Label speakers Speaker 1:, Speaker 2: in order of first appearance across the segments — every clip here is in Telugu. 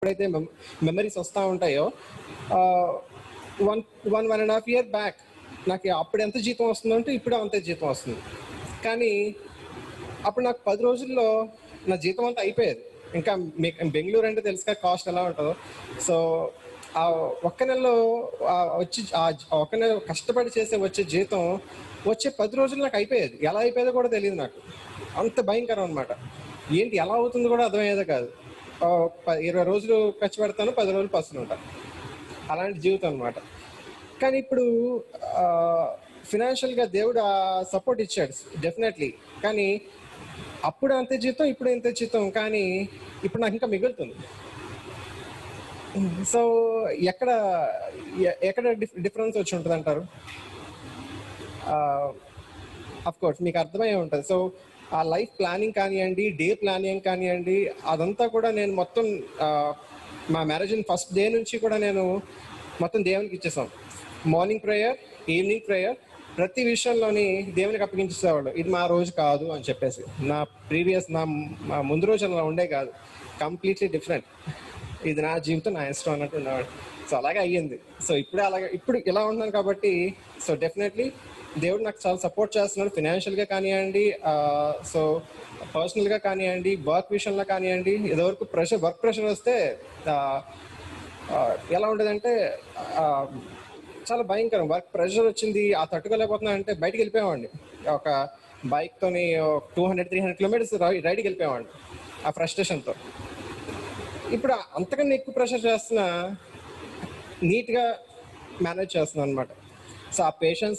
Speaker 1: ఎప్పుడైతే మెమరీస్ వస్తూ ఉంటాయో one one one and half year back నాకు అప్పుడు ఎంత జీతం వస్తుందో అంటే ఇప్పుడు అంతే జీతం వస్తుంది కానీ అప్పుడు నాకు పది రోజుల్లో నా జీతం అంతా అయిపోయేది ఇంకా మీకు బెంగళూరు అంటే తెలుసుగా కాస్ట్ ఎలా ఉంటుందో సో ఆ ఒక్క నెలలో ఆ వచ్చి ఆ ఒక్క నెల కష్టపడి చేసే వచ్చే జీతం వచ్చే పది రోజులు నాకు అయిపోయేది ఎలా అయిపోయేదో కూడా తెలియదు నాకు అంత భయంకరం అనమాట ఏంటి ఎలా అవుతుందో కూడా అర్థమయ్యేదే కాదు ఆ, ప- ఇరవై రోజులు ఖర్చు పెడతాను పది రోజులు పస్తులు ఉంటాను అలాంటి జీవితం అనమాట కానీ ఇప్పుడు ఫినాన్షియల్గా దేవుడు ఆ సపోర్ట్ ఇచ్చాడు డెఫినెట్లీ కానీ అప్పుడు అంతే జీతం ఇప్పుడు ఇంతే జీతం కానీ ఇప్పుడు నాకు ఇంకా మిగులుతుంది సో ఎక్కడ ఎ- ఎక్కడ డిఫరెన్స్ వచ్చి ఉంటుంది అంటారు అఫ్ కోర్స్ మీకు అర్థమై ఉంటుంది సో ఆ లైఫ్ ప్లానింగ్ కానివ్వండి డే ప్లానింగ్ కానివ్వండి అదంతా కూడా నేను మొత్తం ఆ, మా మ్యారేజ్ ఫస్ట్ డే నుంచి కూడా నేను మొత్తం దేవునికి ఇచ్చేసాం మార్నింగ్ ప్రేయర్ ఈవినింగ్ ప్రేయర్ ప్రతి విషయంలోని దేవునికి అప్పగించేసేవాళ్ళు ఇది మా రోజు కాదు అని చెప్పేసి నా ప్రీవియస్ నా మా ముందు రోజు అలా ఉండే కాదు కంప్లీట్లీ డిఫరెంట్ ఇది నా జీవితం నా ఇష్టం అన్నట్టు ఉండేవాడు సో అలాగే అయ్యింది సో ఇప్పుడే అలాగే ఇప్పుడు ఇలా ఉన్నాను కాబట్టి సో డెఫినెట్లీ దేవుడు నాకు చాలా సపోర్ట్ చేస్తున్నాడు ఫినాన్షియల్గా కానివ్వండి సో పర్సనల్గా కానివ్వండి వర్క్ విషయంలో కానివ్వండి ఇదివరకు ప్రెషర్ వర్క్ ప్రెషర్ వస్తే ఆ, ఆ, ఎలా ఉండదంటే ఆ, చాలా భయంకరం వర్క్ ప్రెషర్ వచ్చింది ఆ తట్టుకోలేకపోతున్నా అంటే బయటికి వెళ్ళిపోయేవాడిని ఒక బైక్ తోని two hundred three hundred kilometres రైడ్కి వెళ్ళిపోయేవాడిని ఆ ఫ్రస్ట్రేషన్తో ఇప్పుడు అంతకన్నా ఎక్కువ ప్రెషర్ చేస్తున్నా నీట్గా మేనేజ్ చేస్తున్నాను అనమాట సో ఆ పేషెన్స్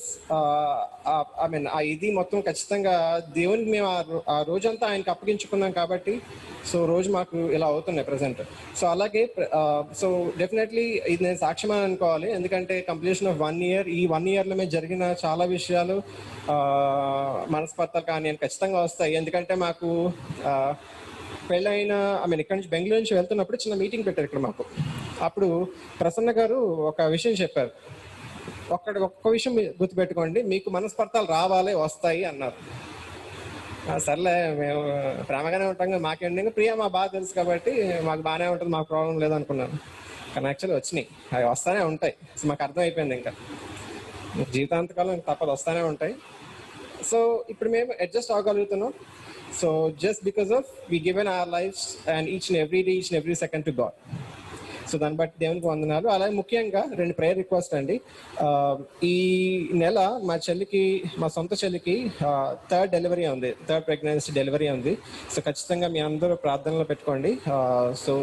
Speaker 1: ఐ మీన్ ఆ ఇది మొత్తం ఖచ్చితంగా దేవునికి మేము ఆ రో- ఆ రోజంతా ఆయనకి అప్పగించుకున్నాం కాబట్టి సో రోజు మాకు ఇలా అవుతున్నాయి ప్రజెంట్ సో అలాగే సో డెఫినెట్లీ ఇది నేను సాక్ష్యమని అనుకోవాలి ఎందుకంటే కంప్లీషన్ ఆఫ్ వన్ ఇయర్ ఈ వన్ ఇయర్లో మేము జరిగిన చాలా విషయాలు ఆ, మనస్పర్ధలు కానీ ఖచ్చితంగా వస్తాయి ఎందుకంటే మాకు ఆ, పెళ్ళైన ఐ మీన్ ఇక్కడ నుంచి బెంగళూరు నుంచి వెళ్తున్నప్పుడు చిన్న మీటింగ్ పెట్టారు ఇక్కడ మాకు అప్పుడు ప్రసన్న గారు ఒక విషయం చెప్పారు ఒక్కడి ఒక్క విషయం మీరు గుర్తుపెట్టుకోండి మీకు మనస్పర్ధలు రావాలి వస్తాయి అన్నారు ఆ, సర్లే మేము ప్రేమగానే ఉంటాం కదా మాకేంటి ఇంకా ప్రియ మా బాగా తెలుసు కాబట్టి మాకు బాగానే ఉంటుంది మాకు ప్రాబ్లం లేదు అనుకున్నాను కానీ యాక్చువల్లీ వచ్చినాయి అవి వస్తానే ఉంటాయి సో మాకు అర్థం అయిపోయింది ఇంకా జీవితాంతకాలం తప్పదు వస్తానే ఉంటాయి సో ఇప్పుడు మేము అడ్జస్ట్ అవ్వగలుగుతున్నాం so just because of we given our life and each and every day each and every second to God so దాన్ని బట్టి దేవునికి వందనాలు అలాగే ముఖ్యంగా రెండు ప్రేయర్ రిక్వెస్ట్ అండి ఆ, ఈ నెల మా చెల్లికి మా సొంత చెల్లికి థర్డ్ డెలివరీ ఉంది థర్డ్ ప్రెగ్నెన్సీ డెలివరీ ఉంది సో ఖచ్చితంగా మీ అందరూ ప్రార్థనలో పెట్టుకోండి సో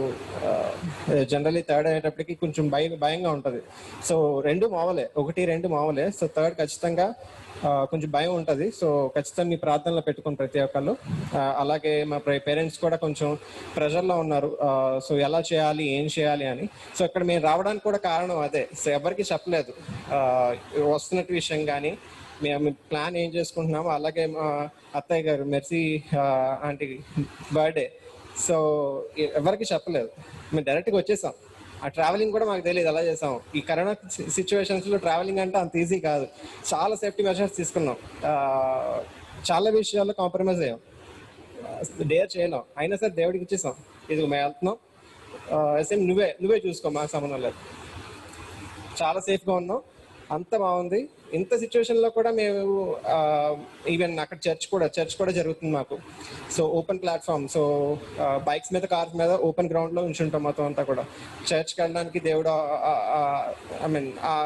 Speaker 1: జనరలీ థర్డ్ అయ్యేటప్పటికి కొంచెం భయం భయంగా ఉంటుంది సో రెండు మామూలే ఒకటి రెండు మామూలే సో థర్డ్ ఖచ్చితంగా ఆ, కొంచెం భయం ఉంటుంది సో ఖచ్చితంగా మీ ప్రార్థనలో పెట్టుకుని ప్రతి ఒక్కళ్ళు ఆ, అలాగే మా పేరెంట్స్ కూడా కొంచెం ప్రెషర్లో ఉన్నారు ఆ, సో ఎలా చేయాలి ఏం చేయాలి అని సో ఇక్కడ మేము రావడానికి కూడా కారణం అదే సో ఎవరికి చెప్పలేదు ఆ, వస్తున్నట్టు విషయం కానీ మేము ప్లాన్ ఏం చేసుకుంటున్నామో అలాగే మా అత్తయ్య గారు మెర్సీ ఆంటీ బర్త్డే సో ఎవరికి చెప్పలేదు మేము డైరెక్ట్గా వచ్చేసాం ఆ ట్రావెలింగ్ కూడా మాకు తెలియదు ఎలా చేసాం ఈ కరోనా సిచ్యువేషన్స్ లో ట్రావెలింగ్ అంటే అంత ఈజీ కాదు చాలా సేఫ్టీ మెషర్స్ తీసుకున్నాం ఆ, చాలా విషయాల్లో కాంప్రమైజ్ అయ్యాం డేర్ చేయలేం అయినా సరే దేవుడికి ఇచ్చేసాం ఇది మేము వెళ్తున్నాం సేమ్ నువ్వే నువ్వే చూసుకో మాకు సంబంధం లేదు చాలా సేఫ్ గా ఉన్నాం అంత బాగుంది ఇంత సిచ్యువేషన్ లో కూడా మేము ఈవెన్ అక్కడ చర్చ్ కూడా చర్చ్ కూడా జరుగుతుంది మాకు so open platform so bikes మీద కార్స్ మీద ఓపెన్ గ్రౌండ్ లో ఉంచుంటాం మొత్తం అంతా కూడా చర్చ్కి వెళ్ళడానికి దేవుడు ఐ మీన్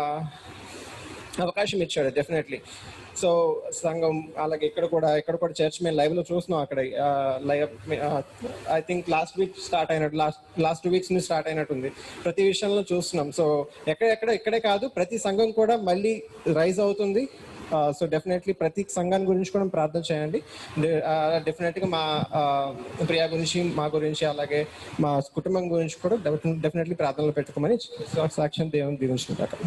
Speaker 1: అవకాశం ఇచ్చాడు డెఫినెట్లీ సో సంఘం అలాగే ఇక్కడ కూడా ఇక్కడ కూడా చర్చ్ మేము లైవ్ లో చూస్తున్నాం అక్కడ live I think last week start అయినట్టు లాస్ట్ లాస్ట్ టూ వీక్స్ నుంచి స్టార్ట్ అయినట్టుంది ప్రతి విషయంలో చూస్తున్నాం సో ఎక్కడెక్కడ ఇక్కడే కాదు ప్రతి సంఘం కూడా మళ్ళీ రైజ్ అవుతుంది సో డెఫినెట్లీ ప్రతి సంఘాన్ని గురించి కూడా ప్రార్థన చేయండి డెఫినెట్గా మా ఆ, ప్రియా గురించి మా గురించి అలాగే మా కుటుంబం గురించి కూడా డెఫినెట్లీ ప్రార్థనలు పెట్టుకోమని సాక్ష్యం దేవుని దీవించుకుంటారు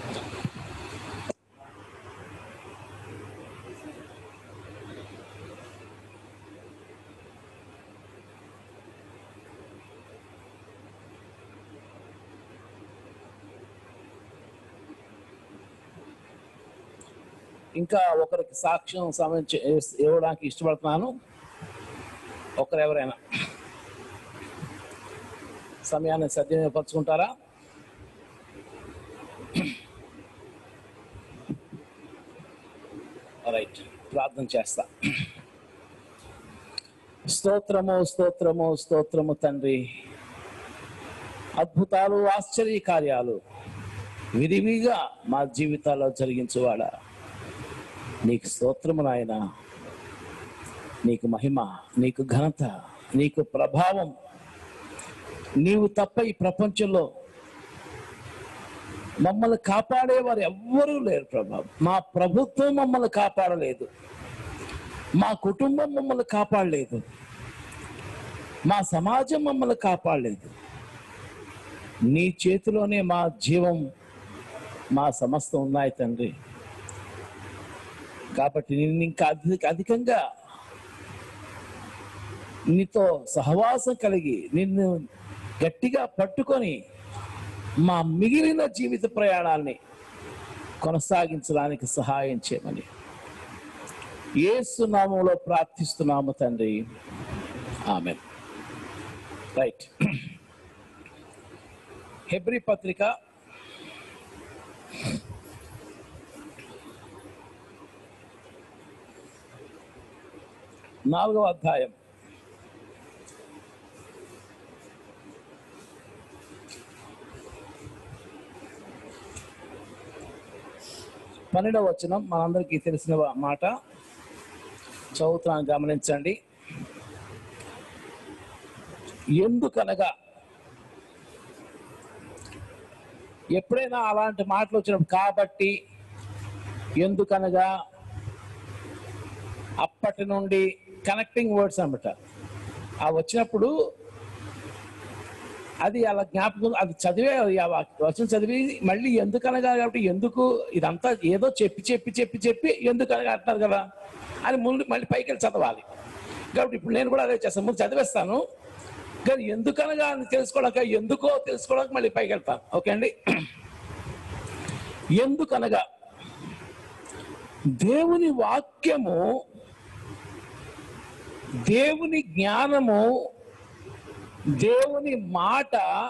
Speaker 2: ఇంకా ఒకరికి సాక్ష్యం సంబంధించి ఇవ్వడానికి ఇష్టపడుతున్నాను ఒకరెవరైనా సమయాన్ని సద్వినియోగపరుచుకుంటారా రైట్ ప్రార్థన చేస్తా స్తోత్రము స్తోత్రము స్తోత్రము తండ్రి అద్భుతాలు ఆశ్చర్య కార్యాలు విరివిగా మా జీవితాల్లో జరిగించువాడ నీకు స్తోత్రము నాయన నీకు మహిమ నీకు ఘనత నీకు ప్రభావం నీవు తప్ప ఈ ప్రపంచంలో మమ్మల్ని కాపాడేవారు ఎవ్వరూ లేరు ప్రభా మా ప్రభుత్వం మమ్మల్ని కాపాడలేదు మా కుటుంబం మమ్మల్ని కాపాడలేదు మా సమాజం మమ్మల్ని కాపాడలేదు నీ చేతిలోనే మా జీవం మా సమస్తం ఉన్నాయి తండ్రి కాబట్టి నిన్ను ఇంకా అధిక అధికంగా నీతో సహవాసం కలిగి నిన్ను గట్టిగా పట్టుకొని మా మిగిలిన జీవిత ప్రయాణాన్ని కొనసాగించడానికి సహాయం చేయమని యేసు నామంలో ప్రార్థిస్తున్నాము తండ్రి ఆమె రైట్ హెబ్రి పత్రిక నాలుగవ అధ్యాయం పన్నెండవ వచనం మనందరికీ తెలిసిన మాట చదువుతున్నాను గమనించండి ఎందుకనగా ఎప్పుడైనా అలాంటి మాటలు వచ్చినప్పుడు కాబట్టి ఎందుకనగా అప్పటి నుండి కనెక్టింగ్ వర్డ్స్ అన్నమాట ఆ వచ్చినప్పుడు అది అలా జ్ఞాపకం అది చదివే ఆ వాక్- వచనం చదివి మళ్ళీ ఎందుకనగా కాబట్టి ఎందుకు ఇదంతా ఏదో చెప్పి చెప్పి చెప్పి చెప్పి ఎందుకనగా అంటున్నారు కదా అని ముందు మళ్ళీ పైకి వెళ్ళి చదవాలి కాబట్టి ఇప్పుడు నేను కూడా అదే చేస్తాను ముందు చదివేస్తాను కానీ ఎందుకనగా అని తెలుసుకోవడానికి ఎందుకో తెలుసుకోవడానికి మళ్ళీ పైకి వెళ్తాను ఓకే అండి ఎందుకనగా దేవుని వాక్యము దేవుని జ్ఞానము దేవుని మాట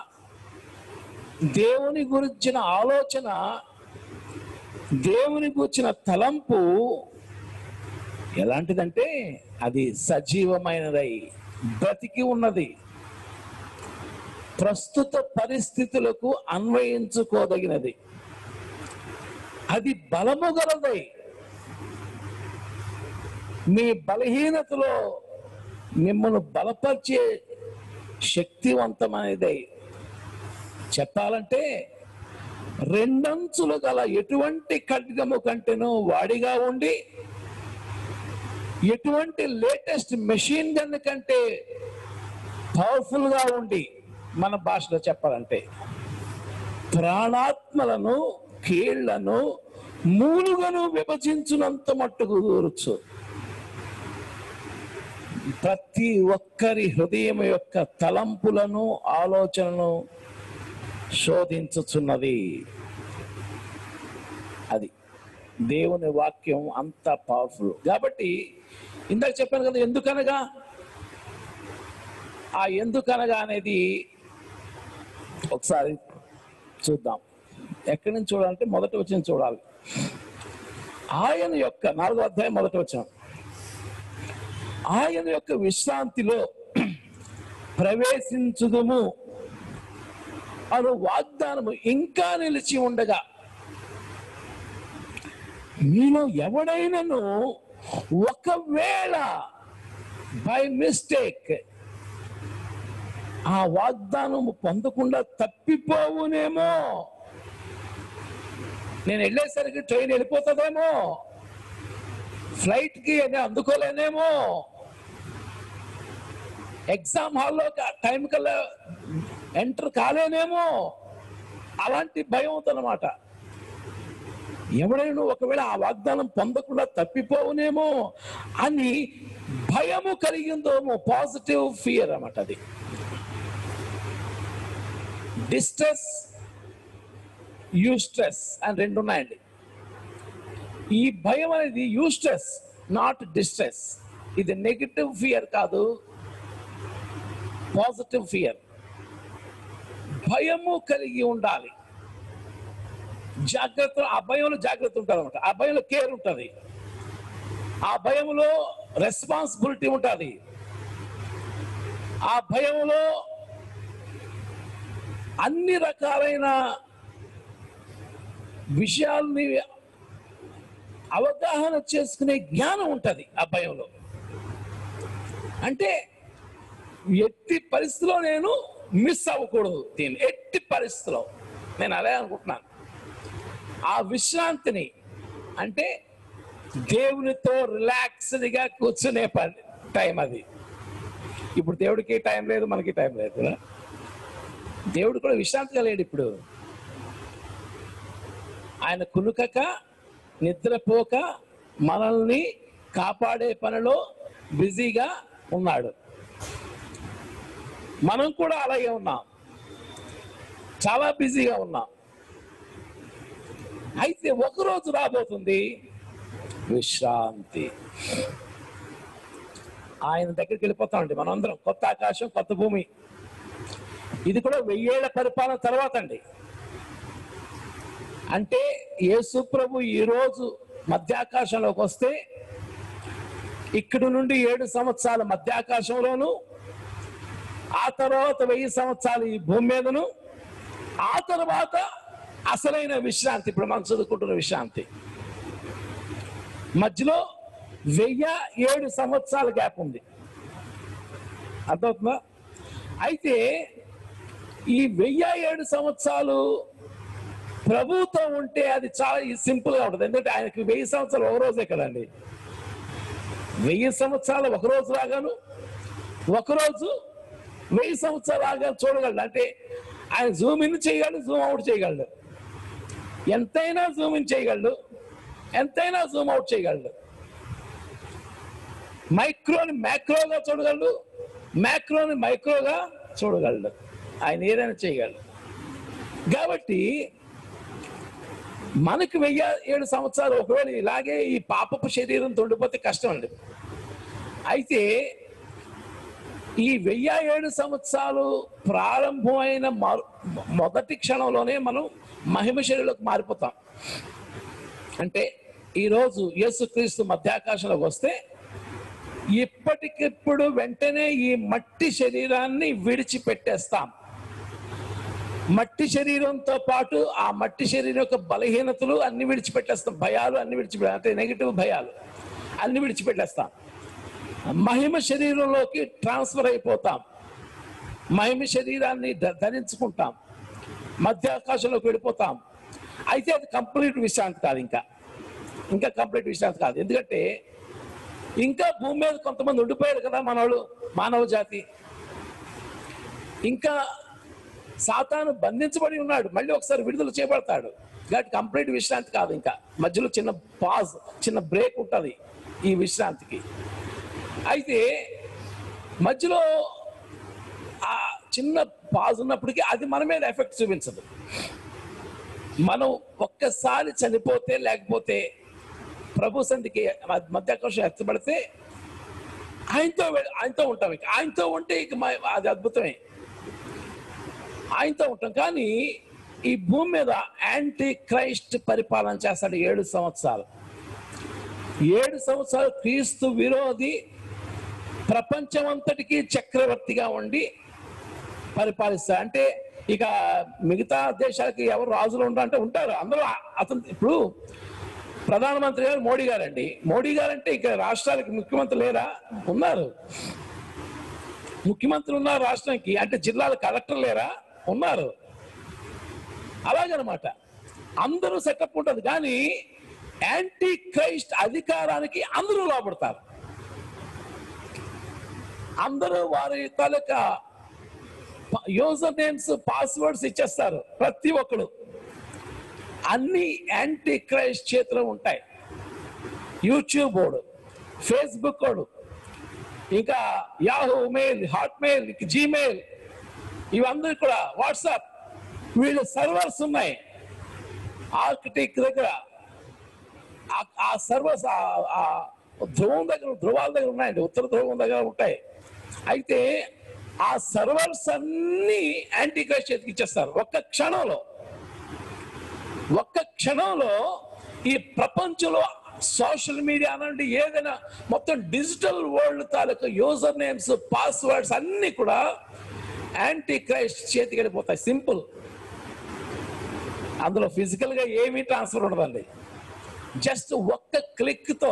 Speaker 2: దేవుని గురించిన ఆలోచన దేవుని గురించిన తలంపు ఎలాంటిదంటే అది సజీవమైనదై బ్రతికి ఉన్నది ప్రస్తుత పరిస్థితులకు అన్వయించుకోదగినది అది బలము గలదై మీ బలహీనతలో మిమ్మల్ని బలపరిచే శక్తివంతమైనదై చెప్పాలంటే రెండంచులు గల ఎటువంటి ఖడ్గము కంటేనూ వాడిగా ఉండి ఎటువంటి లేటెస్ట్ మెషిన్ గన్ కంటే పవర్ఫుల్ గా ఉండి మన భాషలో చెప్పాలంటే ప్రాణాత్మలను కీళ్లను మూలుగను విభజించునంత మట్టుకు దూరచ్చు ప్రతి ఒక్కరి హృదయం యొక్క తలంపులను ఆలోచనను శోధించుచున్నది అది దేవుని వాక్యం అంత పవర్ఫుల్ కాబట్టి ఇందాక చెప్పాను కదా ఎందుకనగా ఆ ఎందుకనగా అనేది ఒకసారి చూద్దాం ఎక్కడి నుంచి చూడాలంటే మొదటి వచ్చిన చూడాలి ఆయన యొక్క నాలుగో అధ్యాయం మొదటి వచ్చిన ఆయన యొక్క విశ్రాంతిలో ప్రవేశించుదుము అను వాగ్దానము ఇంకా నిలిచి ఉండగా మీలో ఎవడైనను ఒకవేళ బై మిస్టేక్ ఆ వాగ్దానము పొందకుండా తప్పిపోవునేమో నేను వెళ్ళేసరికి ట్రైన్ వెళ్ళిపోతుందేమో ఫ్లైట్ కి అది అందుకోలేనేమో ఎగ్జామ్ హాల్లో టైం కల్లా ఎంటర్ కాలేనేమో అలాంటి భయం అవుతుందన్నమాట ఎవడైనా ఒకవేళ ఆ వాగ్దానం పొందకుండా తప్పిపోవునేమో అని భయము కలిగిందేమో పాజిటివ్ ఫియర్ అన్నమాట అది డిస్ట్రెస్ యూస్ట్రెస్ అని రెండు ఉన్నాయండి ఈ భయం అనేది యూస్ట్రెస్ నాట్ డిస్ట్రెస్ ఇది నెగిటివ్ ఫియర్ కాదు పాజిటివ్ ఫియర్ భయము కలిగి ఉండాలి జాగ్రత్త ఆ భయంలో జాగ్రత్త ఉంటుంది అనమాట ఆ భయంలో కేర్ ఉంటుంది ఆ భయంలో రెస్పాన్సిబిలిటీ ఉంటుంది ఆ భయంలో అన్ని రకాలైన విషయాల్ని అవగాహన చేసుకునే జ్ఞానం ఉంటుంది ఆ భయంలో అంటే ఎట్టి పరిస్థితిలో నేను మిస్ అవ్వకూడదు దీన్ని ఎట్టి పరిస్థితిలో నేను అలా అనుకుంటున్నాను ఆ విశ్రాంతిని అంటే దేవునితో రిలాక్స్డ్గా కూర్చునే పని టైం అది ఇప్పుడు దేవుడికి టైం లేదు మనకి టైం లేదు కదా దేవుడు కూడా విశ్రాంతిగా లేడు ఇప్పుడు ఆయన కునుకక నిద్రపోక మనల్ని కాపాడే పనిలో బిజీగా ఉన్నాడు మనం కూడా అలాగే ఉన్నాం చాలా బిజీగా ఉన్నాం అయితే ఒకరోజు రాబోతుంది విశ్రాంతి ఆయన దగ్గరికి వెళ్ళిపోతామండి మనందరం కొత్త ఆకాశం కొత్త భూమి ఇది కూడా వెయ్యేళ్ల పరిపాలన తర్వాత అండి అంటే యేసు ప్రభు ఈరోజు మధ్యాకాశంలోకి వస్తే ఇక్కడి నుండి ఏడు సంవత్సరాల మధ్యాకాశంలోను ఆ తర్వాత వెయ్యి సంవత్సరాలు ఈ భూమి మీదను ఆ తర్వాత అసలైన విశ్రాంతి ఇప్పుడు మనం చదువుకుంటున్న విశ్రాంతి మధ్యలో వెయ్యి ఏడు సంవత్సరాల గ్యాప్ ఉంది అర్థమవుతుందా అయితే ఈ వెయ్యి ఏడు సంవత్సరాలు ప్రభుతో ఉంటే అది చాలా సింపుల్ గా ఉంటుంది ఎందుకంటే ఆయనకి వెయ్యి సంవత్సరాలు ఒక రోజే కదండి వెయ్యి సంవత్సరాలు ఒక రోజు లాగాను ఒకరోజు వెయ్యి సంవత్సరాలు లాగా చూడగలడు అంటే ఆయన జూమ్ ఇన్ చేయగలడు జూమ్ అవుట్ చేయగలడు ఎంతైనా జూమ్ ఇన్ చేయగలడు ఎంతైనా జూమ్ అవుట్ చేయగలడు మైక్రోని మ్యాక్రోగా చూడగలడు మ్యాక్రోని మైక్రోగా చూడగలడు ఆయన ఏదైనా చేయగలడు కాబట్టి మనకు వెయ్యి ఏడు సంవత్సరాలు ఒకవేళ ఇలాగే ఈ పాపపు శరీరం తొండిపోతే కష్టం అండి అయితే ఈ వెయ్యి ఏడు సంవత్సరాలు ప్రారంభమైన మొ- మొదటి క్షణంలోనే మనం మహిమ శరీరంలోకి మారిపోతాం అంటే ఈరోజు యేసుక్రీస్తు మధ్యాకాశంలోకి వస్తే ఇప్పటికిప్పుడు వెంటనే ఈ మట్టి శరీరాన్ని విడిచిపెట్టేస్తాం మట్టి శరీరంతో పాటు ఆ మట్టి శరీరం యొక్క బలహీనతలు అన్ని విడిచిపెట్టేస్తాం భయాలు అన్ని విడిచిపెట్టే అంటే నెగిటివ్ భయాలు అన్ని విడిచిపెట్టేస్తాం మహిమ శరీరంలోకి ట్రాన్స్ఫర్ అయిపోతాం మహిమ శరీరాన్ని ధ- ధరించుకుంటాం మధ్య ఆకాశంలోకి వెళ్ళిపోతాం అయితే అది కంప్లీట్ విశ్రాంతి కాదు ఇంకా ఇంకా కంప్లీట్ విశ్రాంతి కాదు ఎందుకంటే ఇంకా భూమి మీద కొంతమంది ఉండిపోయారు కదా మనవాళ్ళు మానవ జాతి ఇంకా సాతాను బంధించబడి ఉన్నాడు మళ్ళీ ఒకసారి విడుదల చేయబడతాడు కాబట్టి కంప్లీట్ విశ్రాంతి కాదు ఇంకా మధ్యలో చిన్న పాజ్ చిన్న బ్రేక్ ఉంటుంది ఈ విశ్రాంతికి అయితే మధ్యలో ఆ చిన్న పాజ్ ఉన్నప్పటికీ అది మన మీద ఎఫెక్ట్ చూపించదు మనం ఒక్కసారి చనిపోతే లేకపోతే ప్రభు సంధికి మధ్యాకాశం ఎత్తబడితే ఆయనతో వె- ఆయనతో ఉంటాం ఇక ఆయనతో ఉంటే ఇక మ- అది అద్భుతమే ఆయనతో ఉంటాం కానీ ఈ భూమి మీద యాంటీ క్రైస్ట్ పరిపాలన చేస్తాడు ఏడు సంవత్సరాలు ఏడు సంవత్సరాలు క్రీస్తు విరోధి ప్రపంచమంతటికి చక్రవర్తిగా ఉండి పరిపాలిస్తారు అంటే ఇక మిగతా దేశాలకి ఎవరు రాజులు ఉండరు అంటే ఉంటారు అందరూ ఆ- అతను ఇప్పుడు ప్రధానమంత్రి గారు మోడీ గారండి మోడీ గారంటే ఇక రాష్ట్రాలకి ముఖ్యమంత్రి లేరా ఉన్నారు ముఖ్యమంత్రి ఉన్నారు రాష్ట్రానికి అంటే జిల్లాల కలెక్టర్ లేరా ఉన్నారు అలాగనమాట అందరూ సెటప్ ఉంటుంది కానీ యాంటీ క్రైస్ట్ అధికారానికి అందరూ లోపడతారు అందరూ వారి తాలూకా యూజర్ నేమ్స్ పాస్వర్డ్స్ ఇచ్చేస్తారు ప్రతి ఒక్కడు అన్ని యాంటీ క్రైస్ట్ చేతిలో ఉంటాయి యూట్యూబ్ వాడు ఫేస్బుక్ వాడు ఇంకా Yahoo mail Hotmail Gmail ఇవందరూ కూడా వాట్సాప్ వీళ్ళ సర్వర్స్ ఉన్నాయి ఆర్కిటెక్ట్ దగ్గర ఆ- ఆ సర్వర్స్ ఆ- ఆ ధ్రువం దగ్గర ధ్రువాల దగ్గర ఉన్నాయండి ఉత్తర ధ్రువం దగ్గర ఉంటాయి అయితే ఆ సర్వర్స్ అన్ని యాంటీ క్రైస్ట్ చేతికి ఇచ్చేస్తారు ఒక్క క్షణంలో ఒక్క క్షణంలో ఈ ప్రపంచంలో సోషల్ మీడియా అనండి ఏదైనా మొత్తం డిజిటల్ వరల్డ్ తాలూకు యూజర్ నేమ్స్ పాస్వర్డ్స్ అన్ని కూడా యాంటీ క్రైస్ట్ చేతికి వెళ్ళిపోతాయి సింపుల్ అందులో ఫిజికల్ గా ఏమీ ట్రాన్స్ఫర్ ఉండదండి జస్ట్ ఒక్క క్లిక్ తో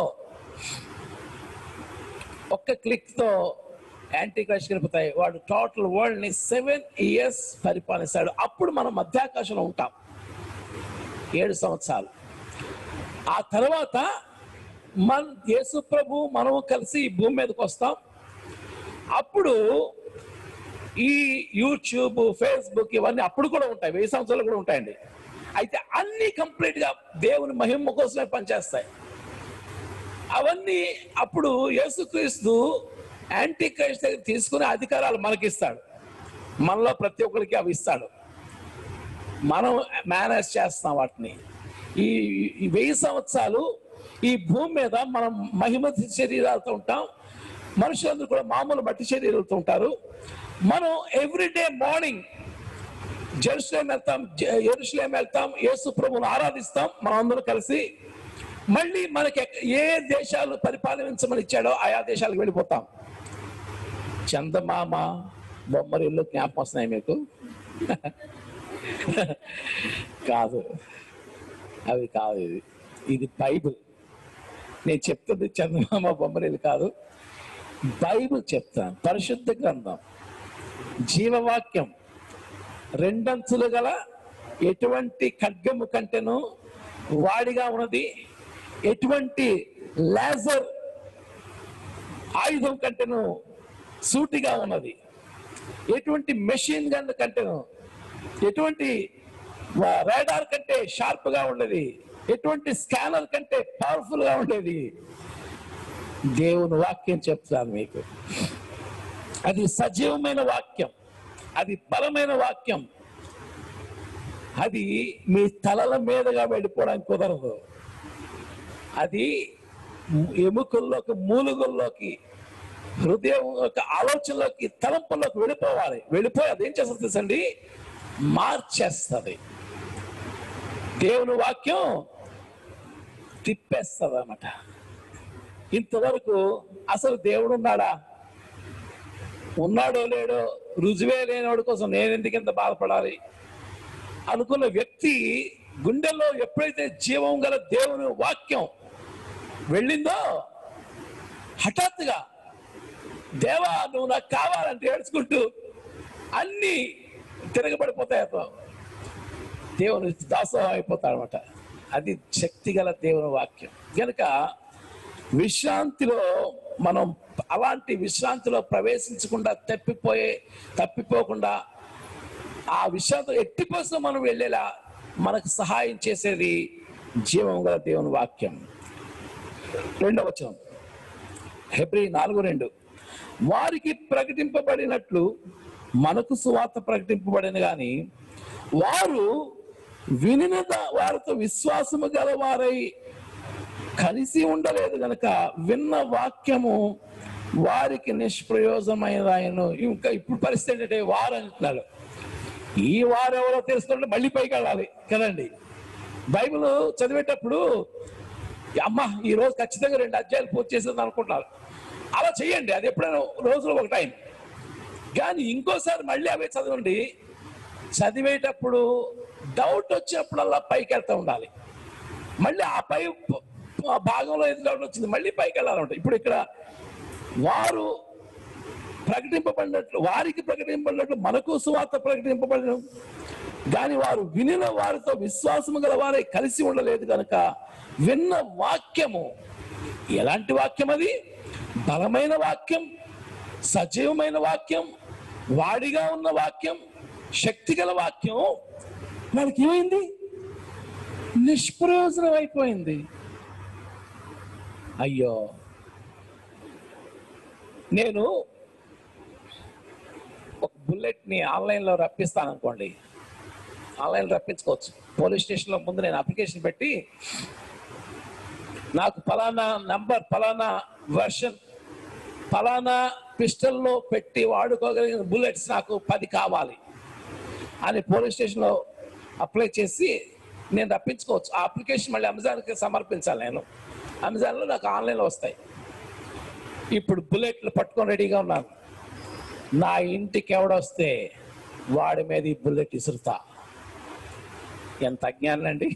Speaker 2: ఒక్క క్లిక్ తో యాంటీ క్రైస్ట్ వెళ్ళిపోతాయి వాడు టోటల్ వరల్డ్ ని సెవెన్ ఇయర్స్ పరిపాలిస్తాడు అప్పుడు మనం మధ్యాకాశంలో ఉంటాం ఏడు సంవత్సరాలు ఆ తర్వాత మన యేసు ప్రభు మనము కలిసి ఈ భూమి మీదకి వస్తాం అప్పుడు ఈ యూట్యూబ్ ఫేస్బుక్ ఇవన్నీ అప్పుడు కూడా ఉంటాయి వెయ్యి సంవత్సరాలు కూడా ఉంటాయండి అయితే అన్ని కంప్లీట్ గా దేవుని మహిమ కోసమే పనిచేస్తాయి అవన్నీ అప్పుడు యేసుక్రీస్తు యాంటీ క్రైస్ట్ దగ్గర తీసుకునే అధికారాలు మనకిస్తాడు మనలో ప్రతి ఒక్కరికి అవి ఇస్తాడు మనం మేనేజ్ చేస్తాం వాటిని ఈ ఈ వెయ్యి సంవత్సరాలు ఈ భూమి మీద మనం మహిమ శరీరాలతో ఉంటాం మనుషులందరూ కూడా మామూలు మట్టి శరీరాలతో ఉంటారు మనం ఎవ్రీడే మార్నింగ్ జెరూసలేం వెళ్తాం జె- యెరూషలేం వెళ్తాం యేసు ప్రభువును ఆరాధిస్తాం మనం అందరూ కలిసి మళ్ళీ మనకి ఎక్క- ఏ దేశాలు పరిపాలించమని ఇచ్చాడో ఆయా దేశాలకు వెళ్ళిపోతాం చందమామ బొమ్మరిల్లు జ్ఞాపకం వస్తున్నాయి మీకు కాదు అవి కాదు ఇది ఇది బైబిల్ నేను చెప్తుంది చందమామ బొమ్మరిల్లు కాదు బైబిల్ చెప్తాను పరిశుద్ధ గ్రంథం జీవవాక్యం రెండంచులు గల ఎటువంటి ఖడ్గము కంటెను వాడిగా ఉన్నది ఎటువంటి లేజర్ ఆయుధం కంటేను సూటిగా ఉన్నది ఎటువంటి మెషిన్ గన్ కంటేను ఎటువంటి రాడార్ కంటే షార్ప్ గా ఉండేది ఎటువంటి స్కానర్ కంటే పవర్ఫుల్ గా ఉండేది దేవుని వాక్యం చెప్తాను మీకు అది సజీవమైన వాక్యం అది బలమైన వాక్యం అది మీ తలల మీదుగా వెళ్ళిపోవడానికి కుదరదు అది ఎముకల్లోకి మూలుగుల్లోకి హృదయం యొక్క ఆలోచనలోకి తలంపుల్లోకి వెళ్ళిపోవాలి వెళ్ళిపోయి అది ఏం చేస్తుంది తెలుసండి మార్చేస్తుంది దేవుని వాక్యం తిప్పేస్తుంది అన్నమాట ఇంతవరకు అసలు దేవుడు ఉన్నాడా ఉన్నాడో లేడో రుజువే లేనివాడి కోసం నేను ఎందుకు ఇంత బాధపడాలి అనుకున్న వ్యక్తి గుండెల్లో ఎప్పుడైతే జీవం గల దేవుని వాక్యం వెళ్ళిందో హఠాత్తుగా దేవా నువ్వు నాకు కావాలంటే ఏడ్చుకుంటూ అన్ని తిరగబడిపోతాయి అతను దేవుని దాసోహం అయిపోతాడు అనమాట అది శక్తి గల దేవుని వాక్యం కనుక విశ్రాంతిలో మనం అలాంటి విశ్రాంతిలో ప్రవేశించకుండా తప్పిపోయే తప్పిపోకుండా ఆ విశ్రాంతి ఎట్టి కోసం మనం వెళ్ళేలా మనకు సహాయం చేసేది జీవం గల దేవుని వాక్యం రెండవ వచనం హెబ్రి నాలుగు రెండు వారికి ప్రకటింపబడినట్లు మనకు సువార్త ప్రకటింపబడిన గాని వారు వినిన దా- వారితో విశ్వాసము గల వారై కలిసి ఉండలేదు గనక విన్న వాక్యము వారికి నిష్ప్రయోజనమైనదాయను ఇంకా ఇప్పుడు పరిస్థితి ఏంటంటే వారు అంటున్నాడు ఈ వారు ఎవరో తెలుసుకుంటే మళ్ళీ పైకి వెళ్ళాలి కదండి బైబిల్ చదివేటప్పుడు అమ్మ ఈ రోజు ఖచ్చితంగా రెండు అధ్యాయాలు పూర్తి చేసేది అనుకుంటున్నారు అలా చేయండి అది ఎప్పుడైనా రోజులో ఒక టైం కానీ ఇంకోసారి మళ్ళీ అవే చదవండి చదివేటప్పుడు డౌట్ వచ్చినప్పుడల్లా పైకి వెళ్తూ ఉండాలి మళ్ళీ ఆ పై ఆ భాగంలో ఏది డౌట్ వచ్చింది మళ్ళీ పైకి వెళ్ళాలంట ఇప్పుడు ఇక్కడ వారు ప్రకటింపబడినట్లు వారికి ప్రకటింపబడినట్లు మనకు సువార్త ప్రకటింపబడిన కానీ వారు వినిన వారితో విశ్వాసము గల వారే కలిసి ఉండలేదు కనుక విన్న వాక్యము ఎలాంటి వాక్యం అది బలమైన వాక్యం సజీవమైన వాక్యం వాడిగా ఉన్న వాక్యం శక్తిగల వాక్యం వాళ్ళకి ఏమైంది నిష్ప్రయోజనం అయిపోయింది అయ్యో నేను ఒక బుల్లెట్ ని ఆన్లైన్ లో రప్పిస్తాను అనుకోండి ఆన్లైన్ రప్పించుకోవచ్చు పోలీస్ స్టేషన్ లో ముందు నేను అప్లికేషన్ పెట్టి నాకు ఫలానా నంబర్ ఫలానా వర్షన్ ఫలానా పిస్టల్లో పెట్టి వాడుకోగలిగిన బుల్లెట్స్ నాకు పది కావాలి అని పోలీస్ స్టేషన్లో అప్లై చేసి నేను రప్పించుకోవచ్చు ఆ అప్లికేషన్ మళ్ళీ అమెజాన్కి సమర్పించాలి నేను అమెజాన్లో నాకు ఆన్లైన్లో వస్తాయి ఇప్పుడు బుల్లెట్లు పట్టుకొని రెడీగా ఉన్నాను నా ఇంటికి ఎవడొస్తే వాడి మీద ఈ బుల్లెట్ ఇసురుతా ఎంత అజ్ఞానం అండి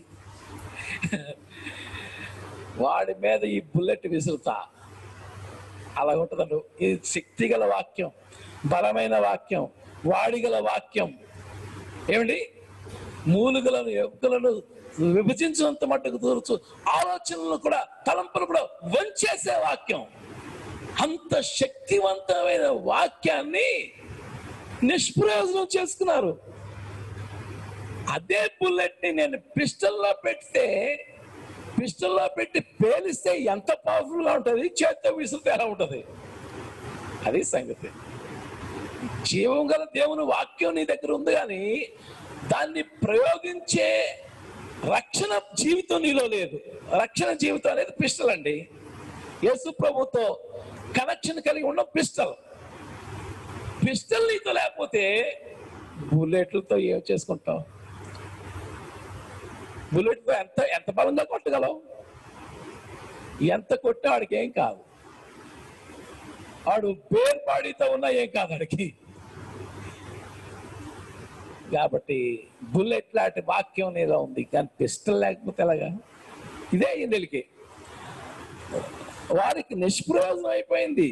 Speaker 2: వాడి మీద ఈ బుల్లెట్ విసురుతా అలా ఉంటుందండి ఇది శక్తిగల వాక్యం బలమైన వాక్యం వాడిగల వాక్యం ఏమండి మూలుగలను ఎముకలను విభజించినంత మట్టుకు దూరచు ఆలోచనలను కూడా తలంపులు కూడా వంచేసే వాక్యం అంత శక్తివంతమైన వాక్యాన్ని నిష్ప్రయోజనం చేసుకున్నారు అదే బుల్లెట్ ని నేను పిస్టల్లో పెడితే పిస్టల్లో పెట్టి పేలిస్తే ఎంత పవర్ఫుల్ గా ఉంటుంది చేత్తో విసిరితే ఎలా ఉంటుంది అది సంగతి జీవం గల దేవుని వాక్యం నీ దగ్గర ఉంది కానీ దాన్ని ప్రయోగించే రక్షణ జీవితం నీలో లేదు రక్షణ జీవితం అనేది పిస్టల్ అండి యేసు ప్రభుతో కనెక్షన్ కలిగి ఉన్న పిస్టల్ పిస్టల్ నీతో లేకపోతే బుల్లెట్లతో ఏం చేసుకుంటావు బుల్లెట్తో ఎంత ఎంత బలంగా కొట్టగలవు ఎంత కొట్టే వాడికి ఏం కాదు వాడు బేర్ బాడీతో ఉన్నా ఏం కాదు వాడికి కాబట్టి బుల్లెట్ లాంటి వాక్యం నీలో ఉంది కానీ పిస్టల్ లేకపోతే ఎలాగా ఇదే ఇందులకి వారికి నిష్ప్రయోజనం అయిపోయింది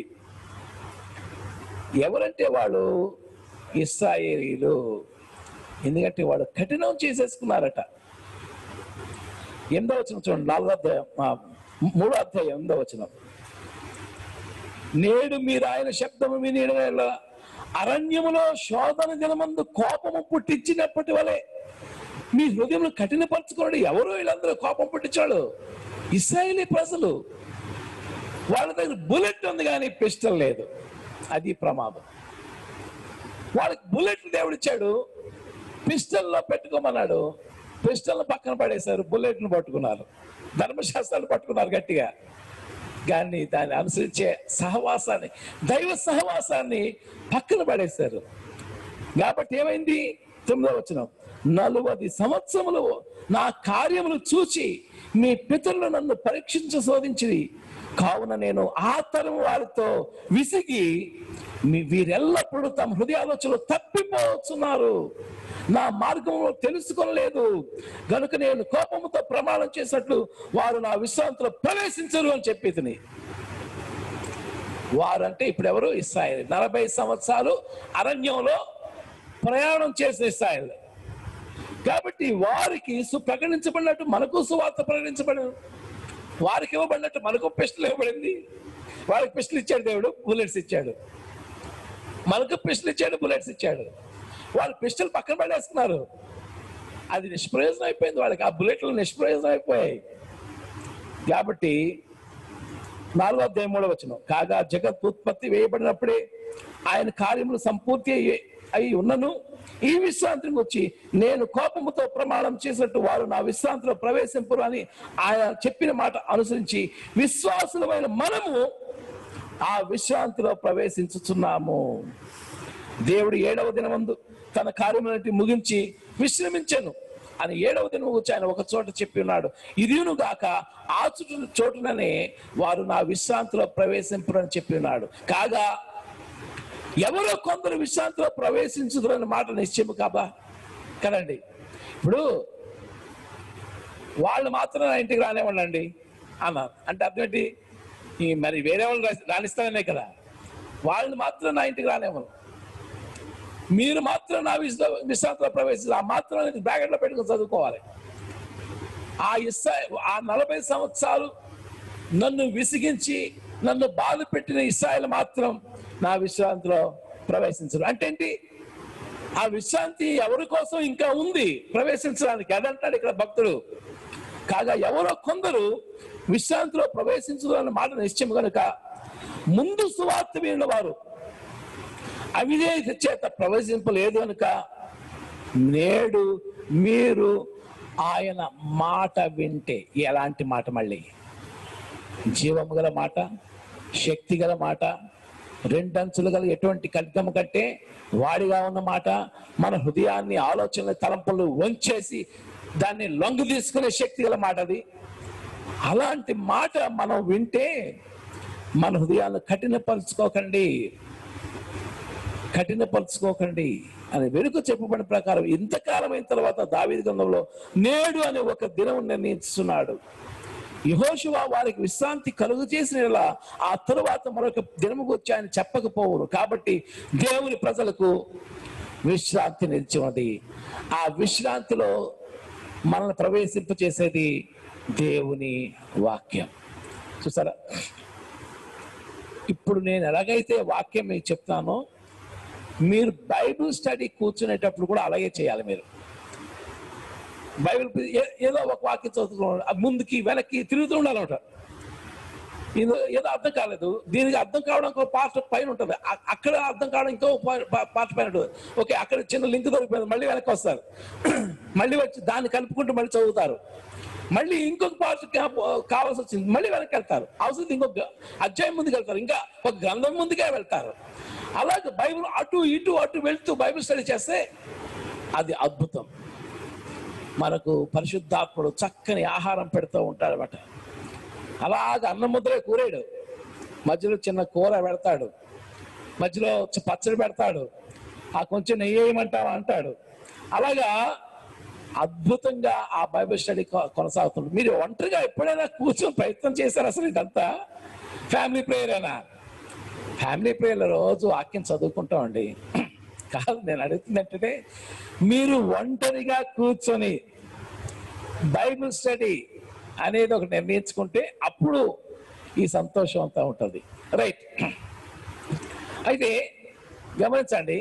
Speaker 2: ఎవరంటే వాళ్ళు ఇస్రాయేలీలు ఎందుకంటే వాడు కఠినం చేసేసుకున్నారట ఎనిమిదో వచ్చిన చూడండి నాలుగో అధ్యాయం ఆ, మూడో అధ్యాయం ఎనిమిదో వచ్చిన నేడు మీరు ఆయన శబ్దము విని ఎడల అరణ్యములో శోధన దినమందు కోపము పుట్టించినప్పటి వలె మీ హృదయంలో కఠినపరచుకోండి ఎవరు వీళ్ళందరూ కోపం పుట్టించాడు ఇస్రాయేలీ ప్రజలు వాళ్ళ దగ్గర బుల్లెట్ ఉంది కానీ పిస్టల్ లేదు అది ప్రమాదం వాళ్ళకి బుల్లెట్ దేవుడు ఇచ్చాడు పిస్టల్లో పెట్టుకోమన్నాడు పిస్టల్ పక్కన పడేశారు బుల్లెట్ను పట్టుకున్నారు ధర్మశాస్త్రాలు పట్టుకున్నారు గట్టిగా కానీ దాన్ని అనుసరించే సహవాసాన్ని దైవ సహవాసాన్ని పక్కన పడేశారు కాబట్టి ఏమైంది తొమ్మిదో వచ్చిన నలువది సంవత్సరములు నా కార్యములు చూచి మీ పితరులు నన్ను పరీక్షించ శోధించింది కావున నేను ఆ తరం వారితో విసిగి మీ వీరెల్లప్పుడూ తమ హృదయాలోచనలు తప్పిపోతున్నారు నా మార్గంలో తెలుసుకొనలేదు గనుక నేను కోపముతో ప్రమాణం చేసినట్లు వారు నా విశ్రాంతిలో ప్రవేశించరు అని చెప్పి తిని వారంటే ఇప్పుడు ఎవరు ఇస్రాయల్ నలభై సంవత్సరాలు అరణ్యంలో ప్రయాణం చేసిన ఇస్రాయల్ కాబట్టి వారికి సు ప్రకటించబడినట్టు మనకు సువార్త ప్రకటించబడదు వారికి ఇవ్వబడినట్టు మనకు పిస్టల్ ఇవ్వబడింది వారికి పిస్టల్ ఇచ్చాడు దేవుడు బుల్లెట్స్ ఇచ్చాడు మనకు పిస్టల్ ఇచ్చాడు బుల్లెట్స్ ఇచ్చాడు వాళ్ళు పిస్టల్ పక్కన పడేస్తున్నారు అది నిష్ప్రయోజనం అయిపోయింది వాళ్ళకి ఆ బుల్లెట్లు నిష్ప్రయోజనం అయిపోయాయి కాబట్టి నాలుగో అధ్యాయం మూడో వచ్చిన కాగా జగత్ ఉత్పత్తి వేయబడినప్పుడే ఆయన కార్యములు సంపూర్తి అయ్యి- అయి ఉన్నను ఈ విశ్రాంతిని వచ్చి నేను కోపముతో ప్రమాణం చేసినట్టు వారు నా విశ్రాంతిలో ప్రవేశింపరు అని ఆయన చెప్పిన మాట అనుసరించి విశ్వాసులమైన మనము ఆ విశ్రాంతిలో ప్రవేశించుచున్నాము దేవుడు ఏడవ దినమందు తన కార్యములన్నిటి ముగించి విశ్రమించను అని ఏడవ దినం వచ్చి ఆయన ఒక చోట చెప్పి ఉన్నాడు ఇదియును గాక ఆ చుట్టూ చోటుననే వారు నా విశ్రాంతిలో ప్రవేశింపరు అని చెప్పి ఉన్నాడు కాగా ఎవరో కొందరు విశ్రాంతిలో ప్రవేశించుదురని మాట నిశ్చయము కాబా కదండి ఇప్పుడు వాళ్ళు మాత్రం నా ఇంటికి రానివ్వండి అన్నారు అంటే అర్థం ఏంటి ఈ మరి వేరే వాళ్ళు రా- రాణిస్తారనే కదా వాళ్ళని మాత్రం నా ఇంటికి రానివ్వను మీరు మాత్రం నా విశ్వ విశ్రాంతిలో ప్రవేశించి ఆ మాత్రం అనేది బ్రాకెట్లో పెట్టుకుని చదువుకోవాలి ఆ ఇస్సా ఆ నలభై సంవత్సరాలు నన్ను విసిగించి నన్ను బాధ పెట్టిన ఇస్రాయల్ మాత్రం నా విశ్రాంతిలో ప్రవేశించరు అంటే ఏంటి ఆ విశ్రాంతి ఎవరి కోసం ఇంకా ఉంది ప్రవేశించడానికి అదంటాడు ఇక్కడ భక్తుడు కాగా ఎవరో కొందరు విశ్రాంతిలో ప్రవేశించదు అన్న మాట నిశ్చయం కనుక ముందు సువార్త విన్న వారు అవిధేయత చేత ప్రవేశింపలేదు కనుక నేడు మీరు ఆయన మాట వింటే ఎలాంటి మాట మళ్ళీ జీవము గల మాట శక్తి గల మాట రెండంచులు గల ఎటువంటి ఖడ్గము కంటే వాడిగా ఉన్న మాట మన హృదయాన్ని ఆలోచనలు తలంపులు వంచేసి దాన్ని లొంగు తీసుకునే శక్తి గల మాట అది అలాంటి మాట మనం వింటే మన హృదయాన్ని కఠినపరుచుకోకండి కఠినపరుచుకోకండి అని వెనుక చెప్పబడిన ప్రకారం ఇంతకాలం అయిన తర్వాత దావీదు గ్రంథంలో నేడు అనే ఒక దినం నిర్ణయిస్తున్నాడు యహోశువ వారికి విశ్రాంతి కలుగు చేసిన యెడల ఆ తరువాత మరొక దినము గురించి ఆయన చెప్పకపోవును కాబట్టి దేవుని ప్రజలకు విశ్రాంతి నిలిచి ఉన్నది ఆ విశ్రాంతిలో మనల్ని ప్రవేశింపచేసేది దేవుని వాక్యం చూసారా ఇప్పుడు నేను ఎలాగైతే వాక్యం మీకు చెప్తానో మీరు బైబిల్ స్టడీ కూర్చునేటప్పుడు కూడా అలాగే చేయాలి మీరు బైబిల్ ఏ- ఏదో ఒక వాక్యం చదువుతున్నాడు అది ముందుకి వెనక్కి తిరుగుతూ ఉండాలన్నమాట ఇది ఏదో అర్థం కాలేదు దీనికి అర్థం కావడం ఇంకో పార్ట్ పైన ఉంటుంది అ- అక్కడ అర్థం కావడం ఇంకో పార్ట్ పైన ఉంటుంది ఓకే అక్కడ చిన్న లింక్ దొరికిపోయింది మళ్ళీ వెనక్కి వస్తారు మళ్ళీ వచ్చి దాన్ని కలుపుకుంటూ మళ్ళీ చదువుతారు మళ్ళీ ఇంకొక పార్ట్ కావాల్సి వచ్చింది మళ్ళీ వెనక్కి వెళ్తారు అవసరం ఇంకొక అధ్యాయం ముందుకు వెళ్తారు ఇంకా ఒక గ్రంథం ముందుకే వెళ్తారు అలాగే బైబిల్ అటు ఇటు అటు వెళ్తూ బైబిల్ స్టడీ చేస్తే అది అద్భుతం మనకు పరిశుద్ధాత్ముడు చక్కని ఆహారం పెడుతూ ఉంటాడనమాట అలాగ అన్నం ముద్రే కూరేడు మధ్యలో చిన్న కూర పెడతాడు మధ్యలో చి- పచ్చడి పెడతాడు ఆ కొంచెం నెయ్యి వేయమంటావా అంటాడు అలాగా అద్భుతంగా ఆ బైబిల్ స్టడీ కొ- కొనసాగుతుంది మీరు ఒంటరిగా ఎప్పుడైనా కూర్చొని ప్రయత్నం చేశారు అసలు ఇదంతా ఫ్యామిలీ ప్రేయరేనా ఫ్యామిలీ ప్రేయర్లో రోజు వాక్యం చదువుకుంటామండి కాదు నేను అడుగుతుంది ఏంటంటే మీరు ఒంటరిగా కూర్చొని బైబిల్ స్టడీ అనేది ఒకటి నిర్ణయించుకుంటే అప్పుడు ఈ సంతోషం అంతా ఉంటుంది రైట్ అయితే గమనించండి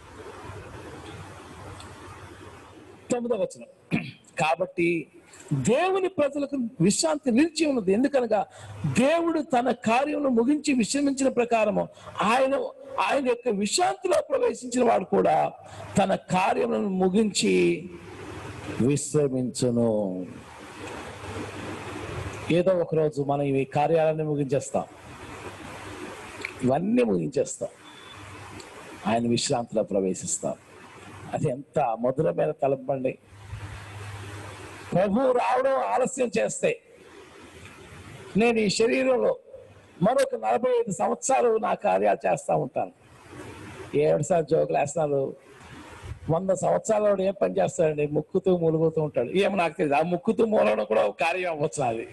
Speaker 2: తొమ్మిదవ వచనం కాబట్టి దేవుని ప్రజలకు విశ్రాంతి నిలిచి ఉన్నది ఎందుకనగా దేవుడు తన కార్యమును ముగించి విశ్రమించిన ప్రకారము ఆయన ఆయన యొక్క విశ్రాంతిలో ప్రవేశించిన వాడు కూడా తన కార్యములను ముగించి విశ్రమించును ఏదో ఒక రోజు మనం ఈ కార్యాలన్నీ ముగించేస్తాం ఇవన్నీ ముగించేస్తాం ఆయన విశ్రాంతిలో ప్రవేశిస్తాం అది ఎంత మధురమైన తలంపండి ప్రభు రావడం ఆలస్యం చేస్తే నేను ఈ శరీరంలో మరొక నలభై ఐదు సంవత్సరాలు నా కార్యాలు చేస్తూ ఉంటాను ఏడు సార్లు జోకులు వేస్తున్నారు వంద సంవత్సరాల వాడు ఏం పని చేస్తాడండి ముక్కుతూ మూలుగుతూ ఉంటాడు ఏమో నాకు తెలియదు ఆ ముక్కుతూ మూలడం కూడా ఒక కార్యం అవ్వచ్చు అది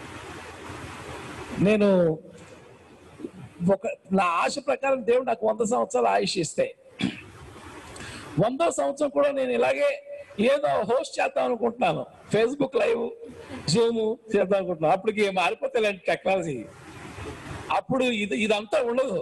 Speaker 2: నేను ఒక నా ఆశ ప్రకారం దేవుడు నాకు వంద సంవత్సరాలు ఆయుష్ ఇస్తే వందో సంవత్సరం కూడా నేను ఇలాగే ఏదో హోస్ట్ చేద్దాం అనుకుంటున్నాను ఫేస్బుక్ లైవ్ జూమ్ చేద్దాం అనుకుంటున్నాను అప్పటికి మారిపోతే టెక్నాలజీ అప్పుడు ఇది ఇదంతా ఉండదు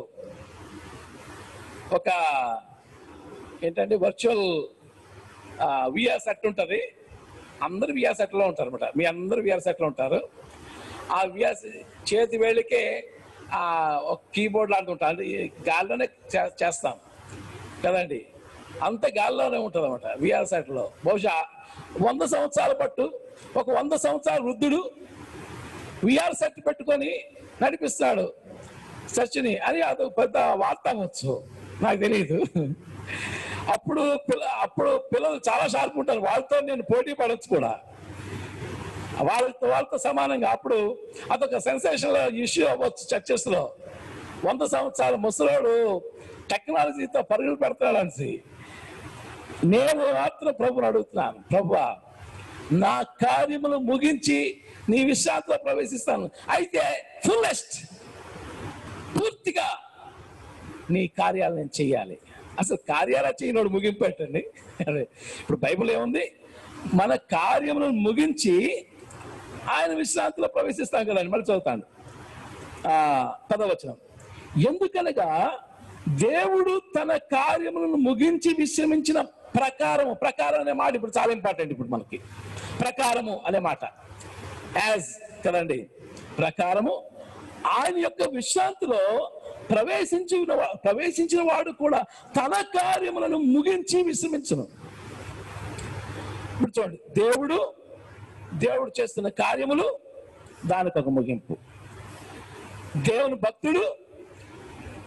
Speaker 2: ఒక ఏంటంటే వర్చువల్ విఆర్ సెట్ ఉంటుంది అందరు విఆర్ సెట్లో ఉంటారు అనమాట మీ అందరు విఆర్ సెట్లో ఉంటారు ఆ విఆర్ చేతి వేళ్ళకే ఆ ఒక కీబోర్డ్ లాంటి ఉంటుంది అంటే ఈ గాల్లోనే చే- చేస్తాం కదండి అంత గాల్లోనే ఉంటుంది అనమాట విఆర్ సెట్లో బహుశా వంద సంవత్సరాల పట్టు ఒక వంద సంవత్సరాల వృద్ధుడు విఆర్ సెట్ పెట్టుకొని నడిపిస్తాడు చర్చిని అని అది పెద్ద వార్త అవ్వచ్చు నాకు తెలియదు అప్పుడు పిల్ల అప్పుడు పిల్లలు చాలా షార్ప్ ఉంటారు వాళ్ళతో నేను పోటీ పడవచ్చు కూడా వాళ్ళతో వాళ్ళతో సమానంగా అప్పుడు అదొక సెన్సేషన్ ఇష్యూ అవ్వచ్చు చర్చెస్ లో వంద సంవత్సరాల ముసలోడు టెక్నాలజీతో పరుగులు పెడతాడు అనేసి నేను మాత్రం ప్రభుని అడుగుతున్నాను ప్రభు నా కార్యములు ముగించి నీ విశ్రాంతిలో ప్రవేశిస్తాను అయితే ఫుల్లెస్ట్ పూర్తిగా నీ కార్యాలు నేను చెయ్యాలి అసలు కార్యాలు చేయనోడు ముగింపు పెట్టండి అదే ఇప్పుడు బైబిల్ ఏముంది మన కార్యములను ముగించి ఆయన విశ్రాంతిలో ప్రవేశిస్తాం కదండి మళ్ళీ చదువుతాను ఆ పదవచనం ఎందుకనగా దేవుడు తన కార్యములను ముగించి విశ్రమించిన ప్రకారము ప్రకారం అనే మాట ఇప్పుడు చాలా ఇంపార్టెంట్ ఇప్పుడు మనకి ప్రకారము అనే మాట యాజ్ కదండి ప్రకారము ఆయన యొక్క విశ్రాంతిలో ప్రవేశించిన వా- ప్రవేశించిన వాడు కూడా తన కార్యములను ముగించి విశ్రమించును ఇప్పుడు చూడండి దేవుడు దేవుడు చేస్తున్న కార్యములు దానికి ఒక ముగింపు దేవుని భక్తుడు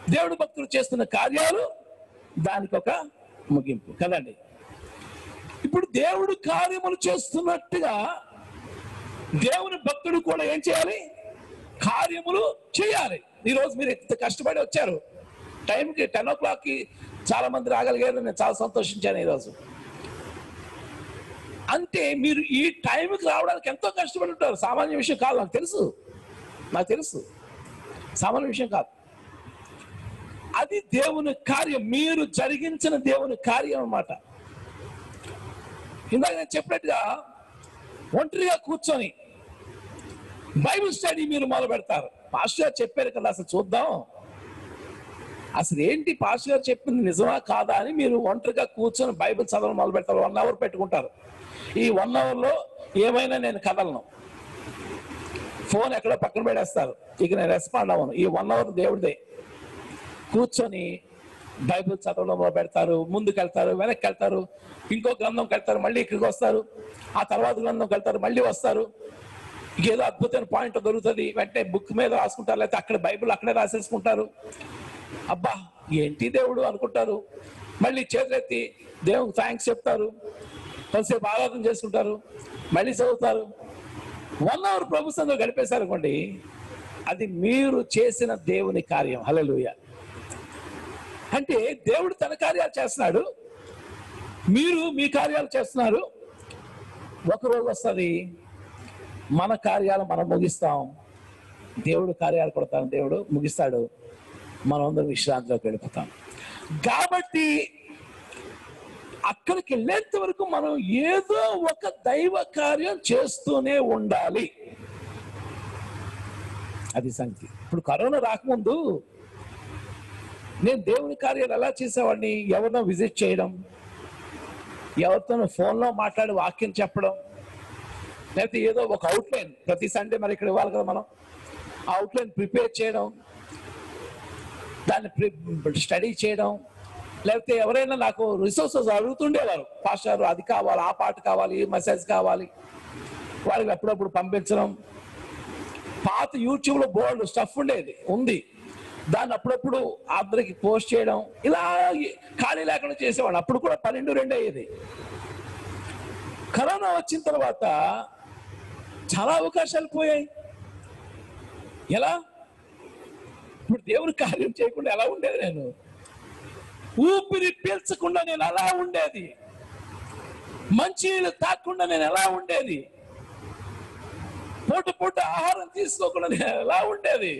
Speaker 2: దేవుడి భక్తులు చేస్తున్న కార్యాలు దానికి ఒక ముగింపు కదండి ఇప్పుడు దేవుడు కార్యములు చేస్తున్నట్టుగా దేవుని భక్తుడు కూడా ఏం చేయాలి కార్యములు చేయాలి ఈరోజు మీరు ఇంత కష్టపడి వచ్చారు టైంకి టెన్ ఓ క్లాక్కి చాలా మంది రాగలిగారు నేను చాలా సంతోషించాను ఈరోజు అంటే మీరు ఈ టైంకి రావడానికి ఎంతో కష్టపడి ఉంటారు సామాన్య విషయం కాదు నాకు తెలుసు నాకు తెలుసు సామాన్య విషయం కాదు అది దేవుని కార్యం మీరు జరిగించిన దేవుని కార్యం అన్నమాట ఇందాక నేను చెప్పినట్టుగా ఒంటరిగా కూర్చొని బైబిల్ స్టడీ మీరు మొదలు పెడతారు పాస్టర్ గారు చెప్పారు కదా అసలు చూద్దాం అసలు ఏంటి పాస్టర్ గారు చెప్పింది నిజమా కాదా అని మీరు ఒంటరిగా కూర్చొని బైబిల్ చదవడం మొదలు పెడతారు వన్ అవర్ పెట్టుకుంటారు ఈ వన్ అవర్లో ఏమైనా నేను కదలను ఫోన్ ఎక్కడో పక్కన పెట్టేస్తారు ఇక నేను రెస్పాండ్ అవ్వను ఈ వన్ అవర్ దేవుడిదే కూర్చొని బైబిల్ చదవడం మొదలు పెడతారు ముందుకు వెళ్తారు వెనక్కి వెళ్తారు ఇంకో గ్రంథంకి వెళ్తారు మళ్ళీ ఇక్కడికి వస్తారు ఆ తర్వాత గ్రంథంకి వెళ్తారు మళ్ళీ వస్తారు ఏదో అద్భుతమైన పాయింట్ దొరుకుతుంది వెంటనే బుక్ మీద రాసుకుంటారు లేకపోతే అక్కడ బైబిల్ అక్కడే రాసేసుకుంటారు అబ్బా ఏంటి దేవుడు అనుకుంటారు మళ్ళీ చేతులెత్తి దేవునికి థ్యాంక్స్ చెప్తారు కొంతసేపు ఆరాధన చేసుకుంటారు మళ్ళీ చదువుతారు వన్ అవర్ ప్రభుత్వంతో గడిపేశారు అనుకోండి అది మీరు చేసిన దేవుని కార్యం హల్లెలూయ అంటే దేవుడు తన కార్యాలు చేస్తున్నాడు మీరు మీ కార్యాలు చేస్తున్నారు ఒక రోజు వస్తుంది మన కార్యాలు మనం ముగిస్తాం దేవుడు కార్యాలు కొడతాం దేవుడు ముగిస్తాడు మనం అందరం విశ్రాంతిలోకి వెళ్ళిపోతాం కాబట్టి అక్కడికి వెళ్ళేంత వరకు మనం ఏదో ఒక దైవ కార్యం చేస్తూనే ఉండాలి అది సంగతి ఇప్పుడు కరోనా రాకముందు నేను దేవుని కార్యాలు ఎలా చేసేవాడిని ఎవరినో విజిట్ చేయడం ఎవరితోనో ఫోన్లో మాట్లాడి వాక్యం చెప్పడం లేకపోతే ఏదో ఒక అవుట్లైన్ ప్రతి సండే మరి ఇక్కడ ఇవ్వాలి కదా మనం ఆ అవుట్లైన్ ప్రిపేర్ చేయడం దాన్ని స్టడీ చేయడం లేకపోతే ఎవరైనా నాకు రిసోర్సెస్ అడుగుతుండేవారు పాస్టర్ అది కావాలి ఆ పాట కావాలి ఈ మెసేజ్ కావాలి వాళ్ళకి అప్పుడప్పుడు పంపించడం పాత యూట్యూబ్లో బోర్డు స్టఫ్ ఉండేది ఉంది దాన్ని అప్పుడప్పుడు అందరికి పోస్ట్ చేయడం ఇలా ఖాళీ లేకుండా చేసేవాడు అప్పుడు కూడా పన్నెండు రెండు అయ్యేది కరోనా వచ్చిన తర్వాత చాలా అవకాశాలు పోయాయి ఎలా ఇప్పుడు దేవుని కార్యం చేయకుండా ఎలా ఉండేది నేను ఊపిరి పీల్చకుండా నేను ఎలా ఉండేది మంచినీళ్ళు తాకుండా నేను ఎలా ఉండేది పూట పూట ఆహారం తీసుకోకుండా నేను ఎలా ఉండేది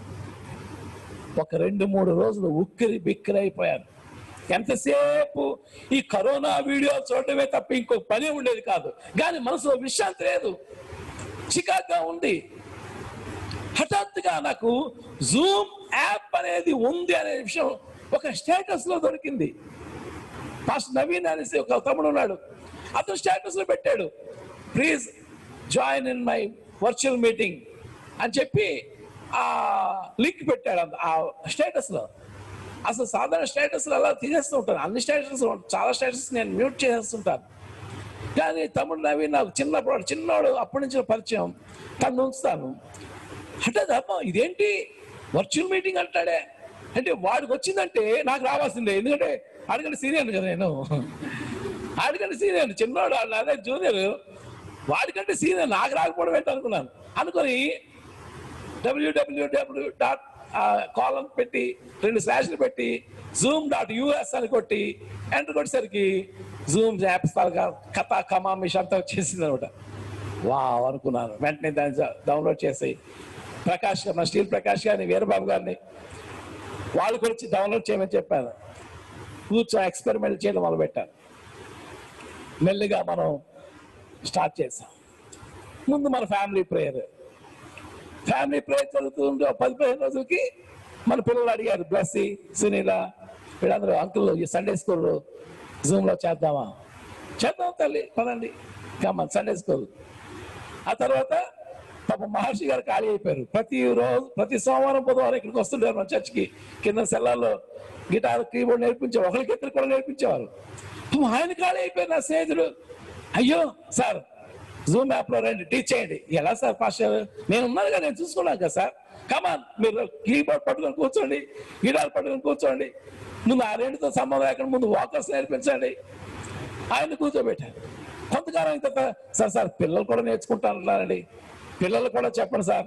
Speaker 2: ఒక రెండు మూడు రోజులు ఉక్కిరి బిక్కిరి అయిపోయాను ఎంతసేపు ఈ కరోనా వీడియో చూడటమే తప్ప ఇంకో పని ఉండేది కాదు కానీ మనసులో విశ్రాంతి లేదు చికాగ్గా ఉంది హఠాత్తుగా నాకు జూమ్ యాప్ అనేది ఉంది అనే విషయం ఒక స్టేటస్ లో దొరికింది ఫస్ట్ నవీన్ అనేసి ఒక తమ్ముడు ఉన్నాడు అతను స్టేటస్ లో పెట్టాడు please join in my virtual meeting అని చెప్పి ఆ లింక్ పెట్టాడు అంత- ఆ స్టేటస్ లో అసలు సాధారణ స్టేటస్ అలా తీసేస్తూ ఉంటాను అన్ని స్టేటస్ చాలా స్టేటస్ నేను మ్యూట్ చేసేస్తుంటాను కానీ తమ్ముడు నవీన్ నాకు చిన్నప్పుడు చిన్నవాడు అప్పటి నుంచి పరిచయం తను ఉంచుతాను హఠాత్ అమ్మ ఇదేంటి వర్చువల్ మీటింగ్ అంటాడే అంటే వాడికి వచ్చిందంటే నాకు రావాల్సిందే ఎందుకంటే ఆడికంటే సీనియర్ కదా నేను ఆడికంటే సీనియర్ చిన్నవాడు ఆడు అదే జూనియర్ వాడికంటే సీనియర్ నాకు రాకపోవడం ఏంటి అనుకున్నాను అనుకొని డబ్ల్యూడబ్ల్యూడబ్ల్యూ డాట్ కాలం పెట్టి రెండు స్లాష్లు పెట్టి జూమ్ డాట్ యూఎస్ అని కొట్టి ఎంటర్ కొట్టేసరికి జూమ్ యాప్ కథ కమామిష్ అంతా వచ్చేసింది అనమాట వా అనుకున్నాను వెంటనే దాన్ని డౌన్లోడ్ చేసి ప్రకాష్ గారు, మా స్టీల్ ప్రకాష్ గారిని వీరబాబు గారిని వాళ్ళు కూడా వచ్చి డౌన్లోడ్ చేయమని చెప్పాను కూర్చో ఎక్స్పెరిమెంట్ చేయడం మొదలుపెట్టాను మెల్లిగా మనం స్టార్ట్ చేసాం ముందు మన ఫ్యామిలీ ప్రేయర్ ఫ్యామిలీ ప్రేయర్ జరుగుతుంటే ఒక పది పదిహేను రోజులకి మన పిల్లలు అడిగారు బ్లస్సి సునీల వీళ్ళందరూ అంకుల్ ఈ సండే స్కూల్ జూమ్ లో చేద్దామా చేద్దాం తల్లి పదండి కమ్మన్ సండే స్కూల్ ఆ తర్వాత పాప మహర్షి గారు ఖాళీ అయిపోయారు ప్రతి రోజు ప్రతి సోమవారం బుధవారం ఇక్కడికి వస్తుంటారు మన చర్చికి కింద సెల్లాల్లో గిటార్ కీబోర్డ్ నేర్పించేవారు ఒకరికి ఇద్దరు కూడా నేర్పించేవారు పాపం ఆయన ఖాళీ అయిపోయారు నా స్నేహితుడు అయ్యో సార్ జూమ్ యాప్ లో రండి టీచ్ చేయండి ఎలా సార్ పాస్టర్ నేను ఉన్నాను కదా నేను చూసుకున్నాను కదా సార్ కమాన్ మీరు కీబోర్డ్ పట్టుకొని కూర్చోండి గిటార్ పట్టుకొని కూర్చోండి ముందు ఆ రెండుతో సంబంధం లేకుండా ముందు వాకర్స్ నేర్పించండి ఆయన కూర్చోబెట్టారు కొంతకాలం అయిన తర్వాత సార్ సార్ పిల్లలు కూడా నేర్చుకుంటారండి పిల్లలు కూడా చెప్పండి సార్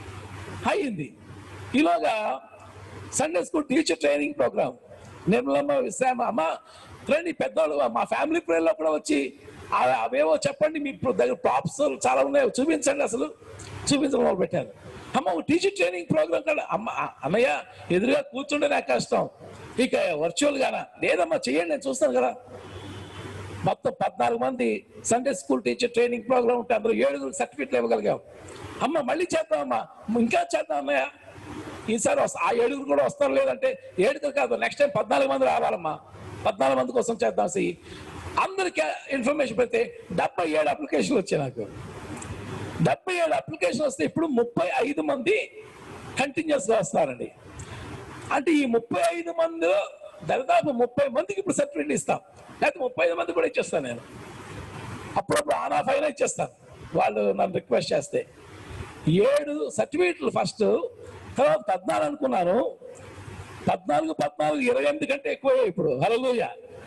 Speaker 2: అయింది ఈలోగా Sunday school teacher training programme Nirmalamma విశ్రామ అమ్మ రండి పెద్దవాళ్ళు మా ఫ్యామిలీ ప్రేయర్లో కూడా వచ్చి ఆ- అవేవో చెప్పండి మీ ప్ర- దగ్గర ప్రాప్స్ చాలా ఉన్నాయి చూపించండి అసలు చూపించడం మొదలు పెట్టారు అమ్మ టీచర్ ట్రైనింగ్ ప్రోగ్రామ్ కూడా అమ్మ ఆ- అన్నయ్య ఎదురుగా కూర్చుంటే నాకు కష్టం ఇక వర్చువల్ గానా లేదమ్మా చెయ్యండి నేను చూస్తాను కదా మొత్తం పద్నాలుగు మంది Sunday school teacher training programme ఉంటే అందులో ఏడుగురు సర్టిఫికెట్లు ఇవ్వగలిగాం అమ్మ మళ్ళీ చేద్దామమ్మా ఇంకా చేద్దాం అన్నయ్య ఈసారి వస్తా- ఆ ఏడుగురు కూడా వస్తారు లేదంటే ఏడుగురు కాదు నెక్స్ట్ టైం పద్నాలుగు మంది రావాలమ్మా పద్నాలుగు మంది కోసం చేద్దాం సి అందరికీ ఇన్ఫర్మేషన్ పెడితే డెబ్బై ఏడు అప్లికేషన్లు వచ్చాయి నాకు డెబ్బై ఏడు అప్లికేషన్ వస్తే ఇప్పుడు ముప్పై ఐదు మంది కంటిన్యూస్ గా వస్తారండి అంటే ఈ ముప్పై ఐదు మంది దాదాపు ముప్పై మందికి ఇప్పుడు సర్టిఫికెట్ ఇస్తాం లేకపోతే ముప్పై ఐదు మంది కూడా ఇచ్చేస్తాను నేను అప్పుడప్పుడు ఆన్ ఆఫ్ అయినా ఇచ్చేస్తాను వాళ్ళు నన్ను రిక్వెస్ట్ చేస్తే ఏడు సర్టిఫికెట్లు ఫస్ట్ తర్వాత పద్నాలుగు అనుకున్నాను పద్నాలుగు పద్నాలుగు ఇరవై ఎనిమిది కంటే ఎక్కువ ఇప్పుడు హలలుయ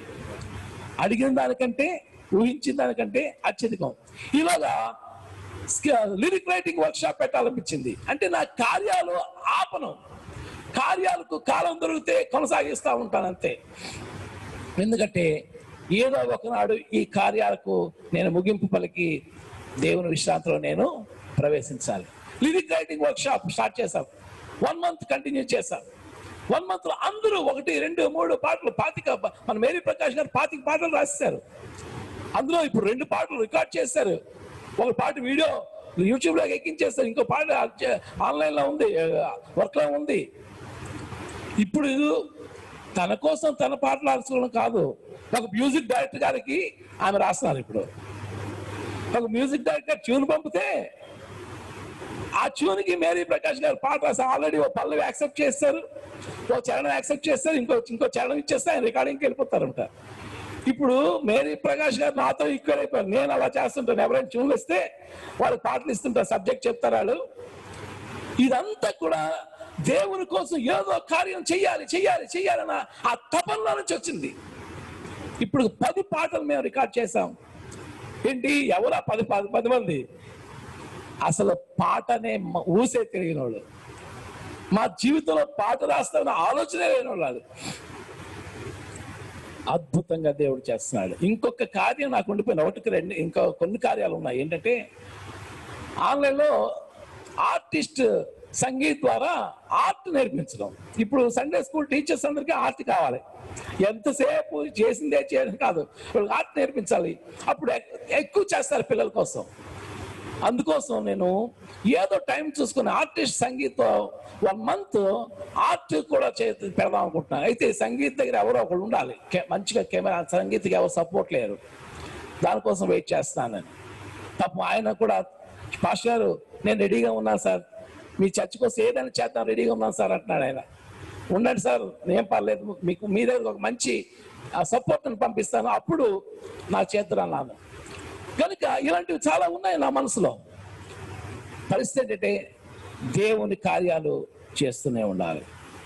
Speaker 2: అడిగిన దానికంటే ఊహించిన దానికంటే అత్యధికం ఇలాగా లిరిక్ రైటింగ్ వర్క్ షాప్ పెట్టాలనిపించింది అంటే నా కార్యాలు ఆపను కార్యాలకు కాలం దొరికితే కొనసాగిస్తూ ఉంటాను అంతే ఎందుకంటే ఏదో ఒకనాడు ఈ కార్యాలకు నేను ముగింపు పలికి దేవుని విశ్రాంతిలో నేను ప్రవేశించాలి lyric writing workshop start చేశాం వన్ మంత్ కంటిన్యూ చేశాం వన్ మంత్ లో అందరూ ఒకటి రెండు మూడు పాటలు పాతిక మన మేరీ ప్రకాష్ గారు పాతిక పాటలు రాసేశారు అందులో ఇప్పుడు రెండు పాటలు రికార్డ్ చేశారు ఒక పాట వీడియో యూట్యూబ్ లో ఎక్కించేస్తారు ఇంకో పాట ఆన్లైన్ లో ఉంది వర్క్ లో ఉంది ఇప్పుడు తన కోసం తన పాటలు రాసుకోవడం కాదు ఒక మ్యూజిక్ డైరెక్టర్ గారికి ఆమె రాస్తున్నారు ఇప్పుడు ఒక మ్యూజిక్ డైరెక్టర్ ట్యూన్ పంపితే ఆ ట్యూన్కి మేరీ ప్రకాష్ గారు పాట రాసి ఆల్రెడీ ఓ పల్లవి యాక్సెప్ట్ చేస్తారు ఓ చరణం యాక్సెప్ట్ చేస్తారు ఇంకో ఇంకో చరణం ఇచ్చేస్తే ఆయన రికార్డింగ్కి వెళ్ళిపోతారంట ఇప్పుడు మేరీ ప్రకాష్ గారు నాతో ఈక్వల్ అయిపోయారు నేను అలా చేస్తుంటాను ఎవరైనా ట్యూన్లు ఇస్తే వాళ్ళు పాటలు ఇస్తుంటారు సబ్జెక్ట్ చెప్తారు వాళ్ళు ఇదంతా కూడా దేవుని కోసం ఏదో కార్యం చెయ్యాలి చెయ్యాలి చెయ్యాలన్న ఆ తపనలో నుంచి వచ్చింది ఇప్పుడు పది పాటలు మేము రికార్డ్ చేసాం ఏంటి ఎవరా పది పది పది మంది అసలు పాటనే మ- ఊసే తిరిగిన వాళ్ళు మా జీవితంలో పాట రాస్తామన్న ఆలోచనే లేని వాళ్ళు అద్భుతంగా దేవుడు చేస్తున్నాడు ఇంకొక కార్యం నాకు ఉండిపోయిన ఒకటికి రెండు ఇంకా కొన్ని కార్యాలు ఉన్నాయి ఏంటంటే ఆన్లైన్లో ఆర్టిస్ట్ సంగీత్ ద్వారా ఆర్ట్ నేర్పించడం ఇప్పుడు సండే స్కూల్ టీచర్స్ అందరికీ ఆర్ట్ కావాలి ఎంతసేపు చేసిందే చేయడం కాదు వాళ్ళకి ఆర్ట్ నేర్పించాలి అప్పుడు ఎక్- ఎక్కువ చేస్తారు పిల్లల కోసం అందుకోసం నేను ఏదో టైం చూసుకుని artist Sangeet one month art కూడా చే పెడదాం అనుకుంటున్నాను అయితే సంగీత్ దగ్గర ఎవరో ఒకళ్ళు ఉండాలి కె- మంచిగా కెమెరా సంగీత్కి ఎవరు సపోర్ట్ లేరు దానికోసం వెయిట్ చేస్తున్నాను నేను పాపం ఆయన కూడా పాస్టర్ గారు నేను రెడీగా ఉన్నాను సార్ మీ చర్చ్ కోసం ఏదైనా చేద్దాం రెడీగా ఉన్నాను సార్ అంటున్నాడు ఆయన ఉండండి సార్ ఏం పర్లేదు మీకు మీ దగ్గర ఒక మంచి సపోర్ట్ని పంపిస్తాను అప్పుడు నా చేతులు అన్నాను కనుక ఇలాంటివి చాలా ఉన్నాయి నా మనసులో పరిస్థితి ఏంటంటే దేవుని కార్యాలు చేస్తూనే ఉండాలి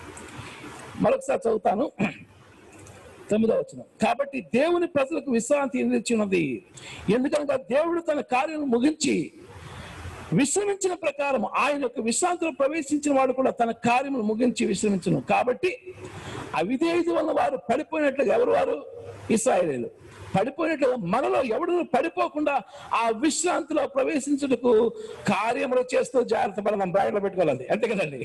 Speaker 2: మరొకసారి చదువుతాను తొమ్మిదో వచ్చిన కాబట్టి దేవుని ప్రజలకు విశ్రాంతి నిలిచినది ఎందుకనగా దేవుడు తన కార్యం ముగించి విశ్రమించిన ప్రకారం ఆయన యొక్క విశ్రాంతిలో ప్రవేశించిన వాడు కూడా తన కార్యమును ముగించి విశ్రమించను కాబట్టి అవిధేయత వల్ల వారు పడిపోయినట్లుగా ఎవరు వారు ఇస్రాయేలీలు పడిపోయినట్లుగా మనలో ఎవడు పడిపోకుండా ఆ విశ్రాంతిలో ప్రవేశించుటకు కార్యములు చేస్తూ జాగ్రత్త పడదాం బ్రాకెట్లో పెట్టుకోవాలి అంతే కదండి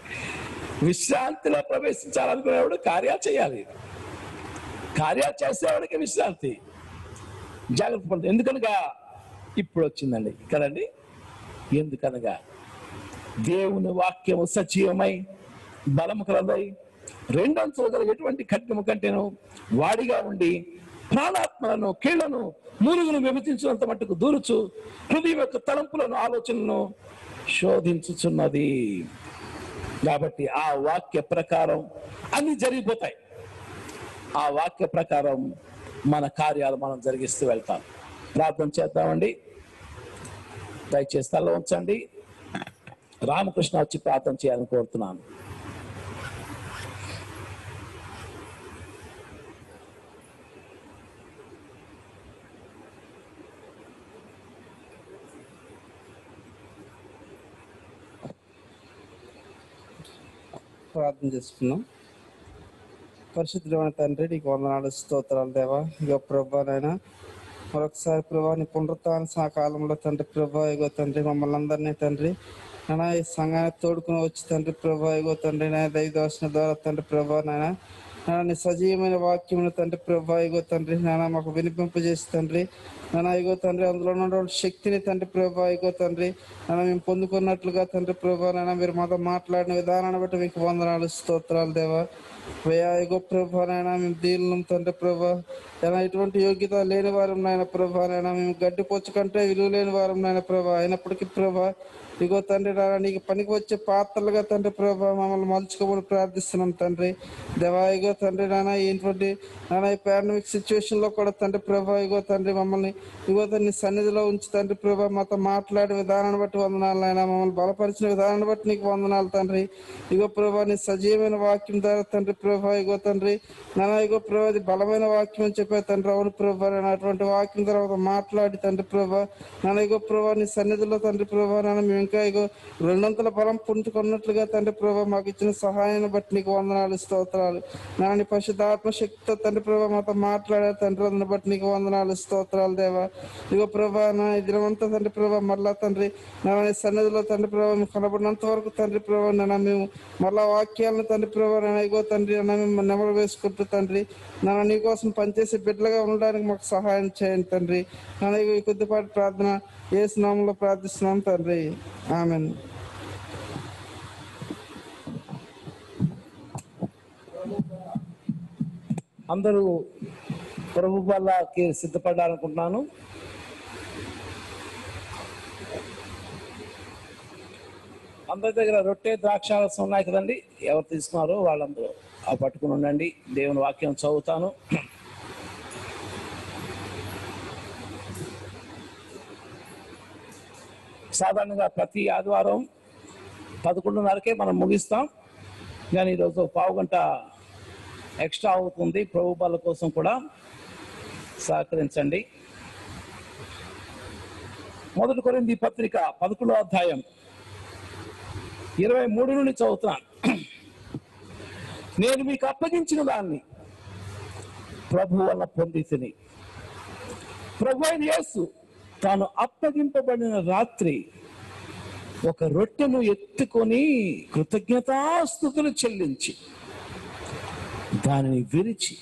Speaker 2: విశ్రాంతిలో ప్రవేశించాలనుకునేవాడు కార్యాలు చేయాలి కార్యాలు చేసేవాడికి విశ్రాంతి జాగ్రత్త పడుతుంది ఎందుకనగా ఇప్పుడు వచ్చిందండి కదండి ఎందుకనగా దేవుని వాక్యము సజీవమై బలము కలదై రెండంచులు గల ఎటువంటి ఖడ్గము కంటేను వాడిగా ఉండి ప్రాణాత్మలను కీళ్లను మూలుగును విభజించినంత మట్టుకు దూరుచు హృదయం యొక్క తలంపులను ఆలోచనను శోధించుచున్నది కాబట్టి ఆ వాక్య ప్రకారం అన్ని జరిగిపోతాయి ఆ వాక్య ప్రకారం మన కార్యాలు మనం జరిగిస్తూ వెళ్తాం ప్రార్థన చేద్దామండి దయచేసి తల ఉంచండి రామకృష్ణ వచ్చి ప్రార్థన చేయాలని కోరుతున్నాను
Speaker 3: ప్రార్థన చేసుకున్నాం పరిశుద్ధమైన తండ్రి నీకు వందనాలు స్తోత్రాలు దేవా ఇగో ప్రభా నాయన మరొకసారి ప్రభా నీ పునరుత్న సా కాలంలో తండ్రి ప్రభా ఇగో తండ్రి మమ్మల్ని అందరినీ తండ్రి నాయన ఈ సంఘానికి తోడుకుని వచ్చి తండ్రి ప్రభా ఇగో తండ్రి నాయన దైవదర్శన ద్వారా తండ్రి ప్రభా నాయన నాయన నీ సజీవమైన వాక్యమును తండ్రి ప్రభా ఇగో తండ్రి నాయన మాకు వినిపింపజేసి తండ్రి నాయన ఇగో తండ్రి అందులో ఉన్నటువంటి శక్తిని తండ్రి ప్రభా ఇగో తండ్రి నాయన మేము పొందుకున్నట్లుగా తండ్రి ప్రభా నాయన మీరు మాతో మాట్లాడిన విధానాన్ని బట్టి మీకు వందనాలు స్తోత్రాలు దేవా వేయా ఇగో ప్రభా నాయన మేము దీనిలం తండ్రి ప్రభా ఎలా ఇటువంటి యోగ్యత లేని వారం నాయన ప్రభా నాయన మేము గడ్డి పొచ్చు కంటే విలువ లేని వారం నాయన ప్రభా అయినప్పటికీ ప్రభా ఇగో తండ్రి నాయన నీకు పనికి వచ్చే పాత్రలుగా తండ్రి ప్రభా మమ్మల్ని మలుచుకోమని ప్రార్థిస్తున్నాం తండ్రి దేవా ఇగో తండ్రి నాయన ఇటువంటి నాయన ఈ పాండమిక్ సిచ్యువేషన్ లో కూడా తండ్రి ప్రభా ఇగో తండ్రి మమ్మల్ని ఇగో తండ్రి నీ సన్నిధిలో ఉంచి తండ్రి ప్రభా మాతో మాట్లాడే విధానాన్ని బట్టి వందనాలు నాయన మమ్మల్ని బలపరిచిన విధానాన్ని బట్టి నీకు వందనాలు తండ్రి ఇగో ప్రభా నీ సజీవమైన వాక్యం ద్వారా తండ్రి ప్రభా ఇగో తండ్రి నాన్న ఇగో ప్రభా ఇది బలమైన వాక్యం అని చెప్పే తండ్రి అవును ప్రభా నాయన అటువంటి వాక్యం తర్వాత మాట్లాడి తండ్రి ప్రభా నాన్న ఇగో ప్రభా నీ సన్నిధిలో తండ్రి ప్రభా నాన్న మేము ఇంకా ఇగో రెండంతల బలం పుంజుకున్నట్లుగా తండ్రి ప్రభా మాకు ఇచ్చిన సహాయాన్ని బట్టి నీకు వందనాలు స్తోత్రాలు నాన్న నీ పరిశుద్ధాత్మ శక్తితో తండ్రి ప్రభా మాతో మాట్లాడే తండ్రి అందుని బట్టి నీకు వందనాలు స్తోత్రాలు దేవా ఇగో ప్రభా నా ఈ దినమంతా తండ్రి ప్రభా మరలా తండ్రి నాన్న నీ సన్నిధిలో తండ్రి ప్రభా మేము కనబడినంత వరకు తండ్రి ప్రభా నాన్న మేము మరలా వాక్యాలను తండ్రి ప్రభా నాన్న ఇగో తండ్రి నాన్న మేము నెమరు వేసుకుంటూ తండ్రి నాన్న నీ కోసం పనిచేసే బిడ్డలుగా ఉండడానికి మాకు సహాయం చేయండి తండ్రి నాన్న ఇగో ఈ కొద్దిపాటి ప్రార్థన ఏ స్నామంలో ప్రార్థిస్తున్నాం తండ్రి ఆమెన్
Speaker 2: అందరూ ప్రభు వల్లకి సిద్ధపడాలనుకుంటున్నాను అందరి దగ్గర రొట్టె ద్రాక్షారసం ఉన్నాయి కదండి ఎవరు తీసుకున్నారో వాళ్ళందరూ ఆ పట్టుకుని ఉండండి దేవుని వాక్యం చదువుతాను సాధారణంగా ప్రతి ఆదివారం పదకొండున్నరకే మనం ముగిస్తాం కానీ ఈరోజు పావు గంట ఎక్స్ట్రా అవుతుంది ప్రభు బల కోసం కూడా సహకరించండి మొదటి కొరింది పత్రిక పదకొండో అధ్యాయం ఇరవై మూడు నుండి చదువుతున్నాను నేను మీకు అప్పగించిన దాన్ని ప్రభు వల్ల పొంది తిని ప్రభు అయిన యేసు తాను అప్పగింపబడిన రాత్రి ఒక రొట్టెను ఎత్తుకొని కృతజ్ఞతాస్థుతులు చెల్లించి దానిని విరిచి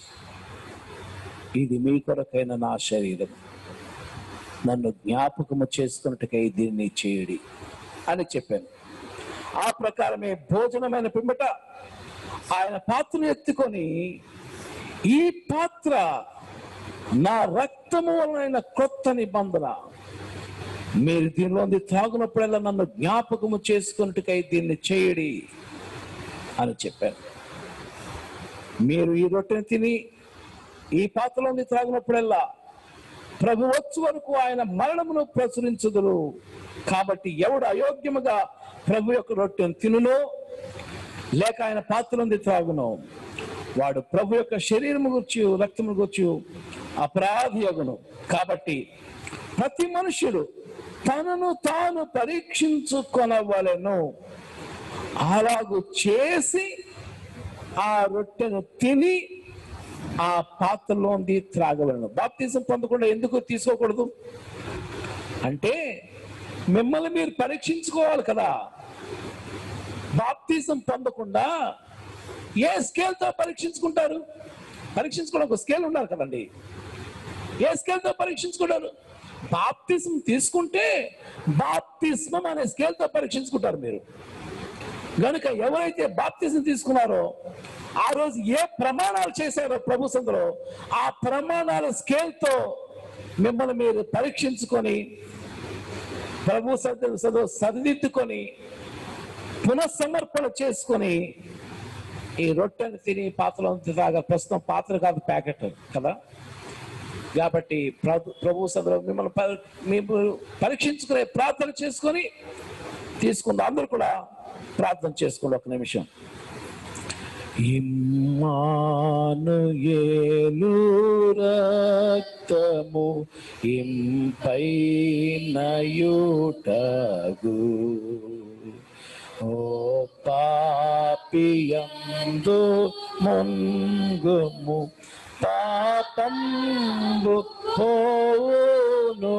Speaker 2: ఇది మీ కొరకైన నా శరీరం నన్ను జ్ఞాపకము చేసుకున్నట్టుకై దీన్ని చేయడి అని చెప్పాను ఆ ప్రకారమే భోజనమైన పిమ్మట ఆయన పాత్రను ఎత్తుకొని ఈ పాత్ర నా రక్తము వలన కొత్త నిబంధన మీరు దీనిలోంది తాగునప్పుడల్లా నన్ను జ్ఞాపకము చేసుకున్నట్టుకై దీన్ని చేయడి అని చెప్పాను మీరు ఈ రొట్టెని తిని ఈ పాత్రలోని త్రాగినప్పుడల్లా ప్రభు వచ్చు వరకు ఆయన మరణమును ప్రచురించుదురు కాబట్టి ఎవడు అయోగ్యముగా ప్రభు యొక్క రొట్టెను తినునో లేక ఆయన పాత్రలోని త్రాగునో వాడు ప్రభు యొక్క శరీరము గుర్చి రక్తము గుర్చి అపరాధి అగును కాబట్టి ప్రతి మనుష్యుడు తనను తాను పరీక్షించుకొనవలెను అలాగు చేసి ఆ రొట్టెను తిని ఆ పాత్రలోంది త్రాగలను బాప్తీసం పొందకుండా ఎందుకు తీసుకోకూడదు అంటే మిమ్మల్ని మీరు పరీక్షించుకోవాలి కదా బాప్తీసం పొందకుండా ఏ స్కేల్తో పరీక్షించుకుంటారు పరీక్షించుకోవడం ఒక స్కేల్ ఉండాలి కదండి ఏ స్కేల్తో పరీక్షించుకుంటారు బాప్తిజం తీసుకుంటే బాప్తిస్మం అనే స్కేల్తో పరీక్షించుకుంటారు మీరు గనుక ఎవరైతే బాప్తిజం తీసుకున్నారో ఆ రోజు ఏ ప్రమాణాలు చేశారో ప్రభు సందులో ఆ ప్రమాణాల స్కేల్తో మిమ్మల్ని మీరు పరీక్షించుకొని ప్రభు సద- సద- సరిదిద్దుకొని పునఃసమర్పణ చేసుకొని ఈ రొట్టెను తిని పాత్రలో తాగా ప్రస్తుతం పాత్ర కాదు ప్యాకెట్ కదా కాబట్టి ప్రభు ప్రభు సభలో మిమ్మల్ని పరి- మేము పరీక్షించుకునే ప్రార్థన చేసుకొని తీసుకుందాం అందరూ కూడా ప్రార్థన చేసుకోండి ఒక నిమిషం ఇమ్మానుయేలు రక్తము ఇంపైనయుటగు ఓ పాపియందు ముంగుము పాపంబు పోను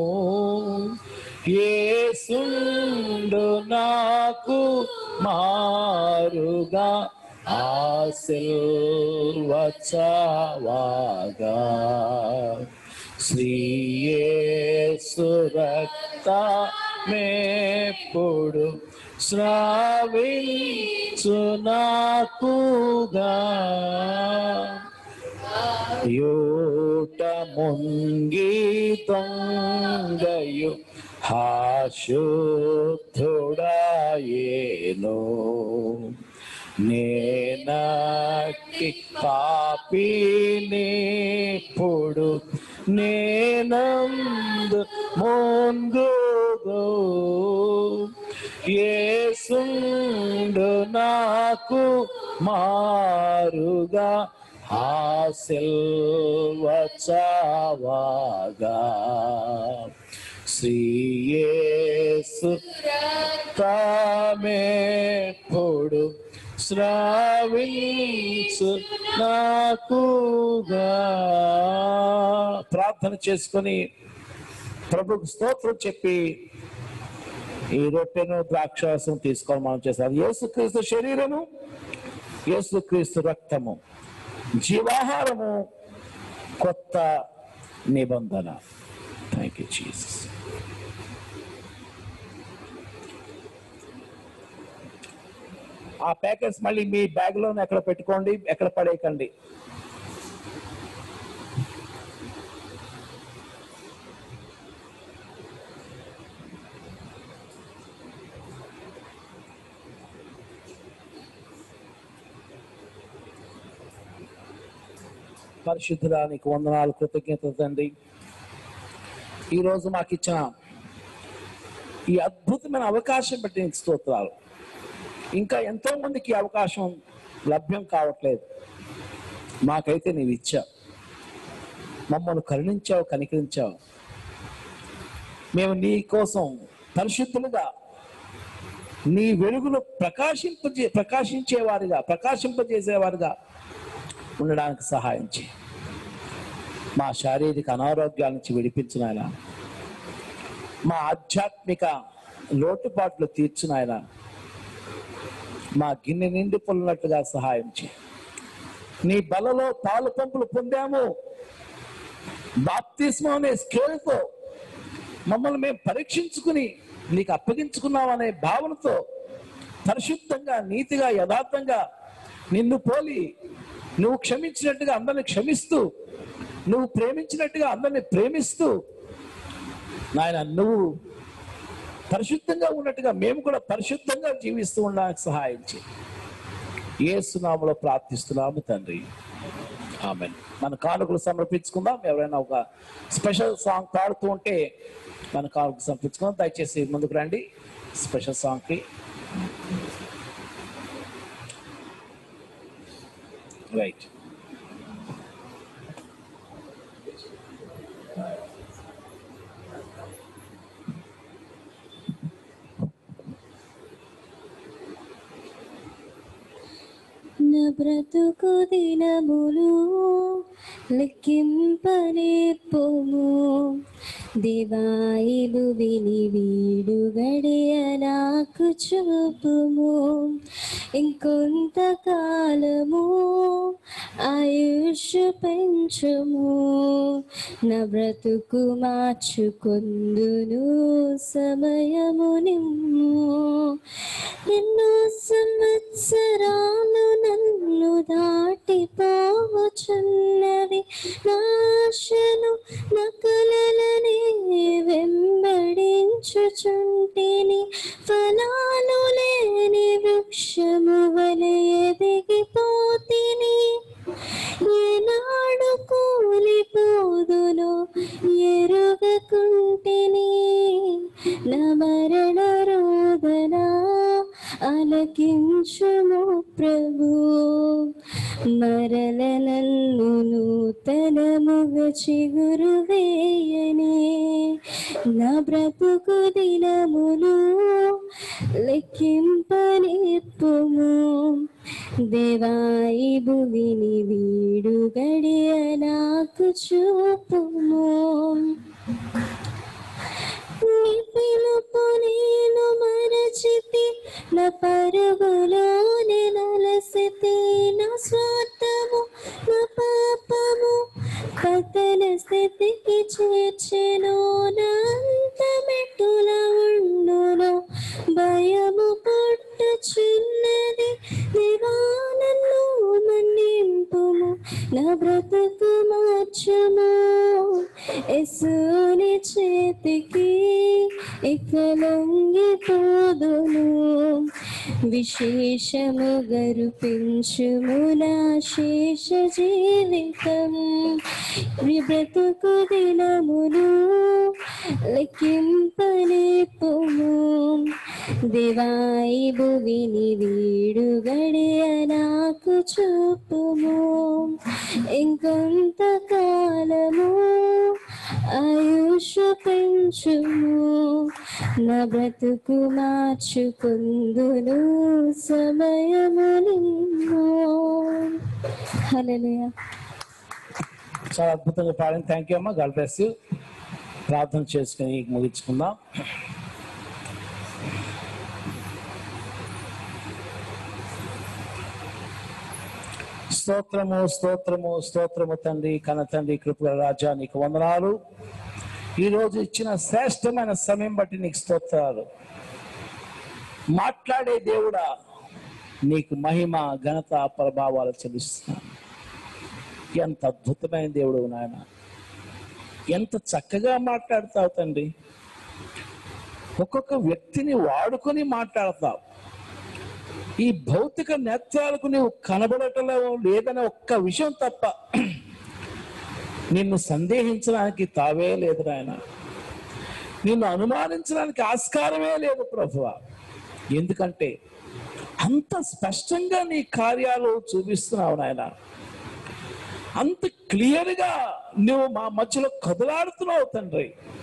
Speaker 2: ఏసుండు నాకు మారుగా ఆశిల్వచవాగా శ్రీయేసు రక్త మేప్పుడు శ్రావించునాకుగా యూట ముంగి దొంగయు హాశుద్ధుడాయేను నేనటి పాపినిప్పుడు నేనందు ముందుగో ఏసుండు నాకు మారుగా ఆశిల్వచవాగా శ్రీయేసు తామేప్పుడు శ్రావించు నాకుగా ప్రార్థన చేసుకొని ప్రభుకు స్తోత్రం చెప్పి ఈ రొట్టెను ద్రాక్షారసం తీసుకొని మనం చేస్తాం యేసుక్రీస్తు శరీరము యేసుక్రీస్తు రక్తము జీవాహారము కొత్త నిబంధన థ్యాంక్ యూ జీసస్ ఆ ప్యాకెట్స్ మళ్ళీ మీ బ్యాగ్ లోనే ఎక్కడ పెట్టుకోండి ఎక్కడ పడేయకండి పరిశుద్ధుడానికి వందనాలు కృతజ్ఞత తండ్రి ఈరోజు మాకు ఇచ్చిన ఈ అద్భుతమైన అవకాశం బట్టి నీకు స్తోత్రాలు ఇంకా ఎంతో మందికి ఈ అవకాశం లభ్యం కావట్లేదు మాకైతే నీవు ఇచ్చావు మమ్మల్ని కరుణించావు కనికరించావు మేము నీ కోసం పరిశుద్ధులుగా నీ వెలుగును ప్రకాశింపజే ప్రకాశించేవారిగా ప్రకాశింపజేసేవారిగా ఉండడానికి సహాయం చేయి మా శారీరక అనారోగ్యాల నుంచి విడిపించిన ఆయన మా ఆధ్యాత్మిక లోటుపాట్లు తీర్చిన ఆయన మా గిన్నె నిండి పొల్లినట్టుగా సహాయం చేయి నీ బలలో పాలు పంపులు పొందాము బాప్తిస్మం అనే స్కేల్తో మమ్మల్ని మేము పరీక్షించుకుని నీకు అప్పగించుకున్నాం అనే భావనతో పరిశుద్ధంగా నీతిగా యథార్థంగా నిన్ను పోలి నువ్వు క్షమించినట్టుగా అందరిని క్షమిస్తూ నువ్వు ప్రేమించినట్టుగా అందరిని ప్రేమిస్తూ నాయన నువ్వు పరిశుద్ధంగా ఉన్నట్టుగా మేము కూడా పరిశుద్ధంగా జీవిస్తూ ఉండడానికి సహాయం చేయి ఏసునామలో ప్రార్థిస్తున్నాము తండ్రి ఆమె మన కానుకలు సమర్పించుకుందాం ఎవరైనా ఒక స్పెషల్ సాంగ్ పాడుతూ ఉంటే మన కానుకలు సమర్పించుకుందాం దయచేసి ముందుకు రండి స్పెషల్ సాంగ్కి రైట్
Speaker 4: నా బ్రతుకు దినములు లెక్కింపనేపోము దివాయిలు విని వీడు గడియ నాకు చూపుము ఇంకొంత కాలము ఆయుష్ పెంచుము నా బ్రతుకు మార్చుకొందును సమయము నిమ్ము ఎన్నో సంవత్సరాలు నన్ను దాటిపోవచున్నవి నాశను నకలనే వెంబడించుచుంటిని ఫలాలు లేని వృక్షము వలె ఎదిగిపోతిని ఏనాడు కూలిపోదును ఎరుగకుంటిని నా మరణ రోద చిగురు వేయని నా బ్రతుకు దినములు లెక్కింపనిప్పుము దేవాయి భూమిని వీడు గడియ నాకు చూపుము నీ పిలుపు నేను మరచితి నా పరుగులోనే నలసితి నా స్వార్థము నా పాపము పతన స్థితికి చేర్చెను నా అంతమెట్టుల ఉండును భయము పుట్టుచున్నది దేవా నన్ను మన్నింపుము నా బ్రతుకు మార్చుము ఎసుని చేతికి ఇక లొంగిపోదును విశేషము గరుపించుము నా శేష జీవితం నీ బ్రతుకు దినములు లెక్కింపలేపుము దేవాయి భువిని వీడు గడియ నాకు చూపుము ఇంకొంత కాలము ఆయుష్ పెంచుము నా బ్రతుకు మార్చుకుందును సమయము నిన్ను హల్లెలూయా
Speaker 2: చాలా అద్భుతంగా పాడింది థ్యాంక్ యూ అమ్మా గాడ్ బ్లెస్ యూ ప్రార్థన చేసుకుని ముగించుకుందాం స్తోత్రము స్తోత్రము స్తోత్రము తండ్రి కన తండ్రి కృపల రాజా నీకు వందనాలు ఈరోజు ఇచ్చిన శ్రేష్టమైన సమయం బట్టి నీకు స్తోత్రాలు మాట్లాడే దేవుడా నీకు మహిమ ఘనత ప్రభావాలు చెల్లిస్తున్నాను ఎంత అద్భుతమైన దేవుడు నాయన ఎంత చక్కగా మాట్లాడతావు తండ్రి ఒక్కొక్క వ్యక్తిని వాడుకొని మాట్లాడతావు ఈ భౌతిక నేత్రాలకు నీవు కనబడటం లేదనే ఒక్క విషయం తప్ప నిన్ను సందేహించడానికి తావే లేదు నాయన నిన్ను అనుమానించడానికి ఆస్కారమే లేదు ప్రభువ ఎందుకంటే అంత స్పష్టంగా నీ కార్యాలు చూపిస్తున్నావు నాయన అంత క్లియర్ గా నువ్వు మా మధ్యలో కదలాడుతున్నావు తండ్రి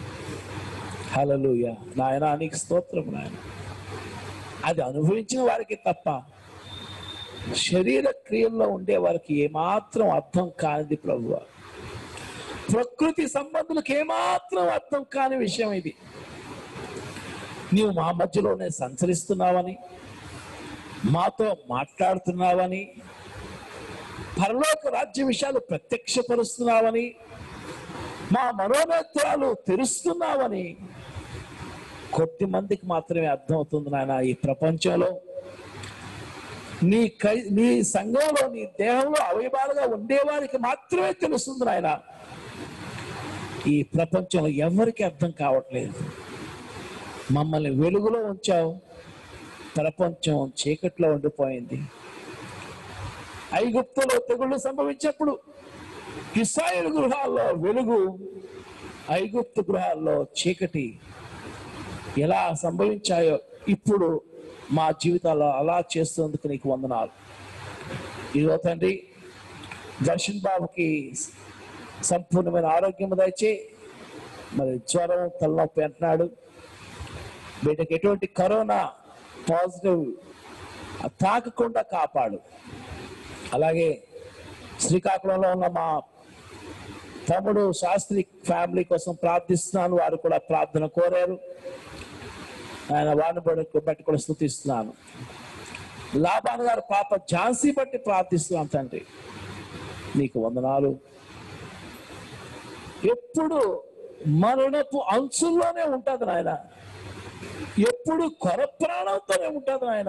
Speaker 2: హలలుయ నాయన నీకు స్తోత్రం నాయన అది అనుభవించిన వారికి తప్ప శరీర క్రియల్లో ఉండే వారికి ఏమాత్రం అర్థం కానిది ప్రభువ ప్రకృతి సంబంధులకు ఏమాత్రం అర్థం కాని విషయం ఇది నీవు మా మధ్యలోనే సంచరిస్తున్నావని మాతో మాట్లాడుతున్నావని పరలోక రాజ్య విషయాలు ప్రత్యక్షపరుస్తున్నావని మా మనోనేత్రాలు తెరుస్తున్నావని కొద్ది మందికి మాత్రమే అర్థమవుతుంది నాయన ఈ ప్రపంచంలో నీ కై నీ సంఘంలో నీ దేహంలో అవయవాలుగా ఉండేవారికి మాత్రమే తెలుస్తుంది నాయన ఈ ప్రపంచంలో ఎవరికి అర్థం కావట్లేదు మమ్మల్ని వెలుగులో ఉంచావు ప్రపంచం చీకట్లో ఉండిపోయింది ఐగుప్తులో తెగుళ్ళు సంభవించినప్పుడు ఇస్రాయేల్ గృహాల్లో వెలుగు ఐగుప్తు గృహాల్లో చీకటి ఎలా సంభవించాయో ఇప్పుడు మా జీవితాల్లో అలా చేస్తున్నందుకు నీకు వందనాలు ఇదిగో తండ్రి దర్శన్ బాబుకి సంపూర్ణమైన ఆరోగ్యం దయచే మరి జ్వరం తలనొప్పి అంటున్నాడు వీటికి ఎటువంటి కరోనా పాజిటివ్ తాకకుండా కాపాడు అలాగే శ్రీకాకుళంలో ఉన్న మా తమ్ముడు శాస్త్రి ఫ్యామిలీ కోసం ప్రార్థిస్తున్నాను వారు కూడా ప్రార్థన కోరారు ఆయన వారిని బట్టి బట్టి కూడా స్థుతిస్తున్నాను లాభాన్ గారు పాప ఝాన్సీ బట్టి ప్రార్థిస్తున్నాను తండ్రి నీకు వందనాలు ఎప్పుడు మరణపు అంచుల్లోనే ఉంటుంది నాయన ఎప్పుడు కొర ప్రాణంతోనే ఉంటుంది నాయన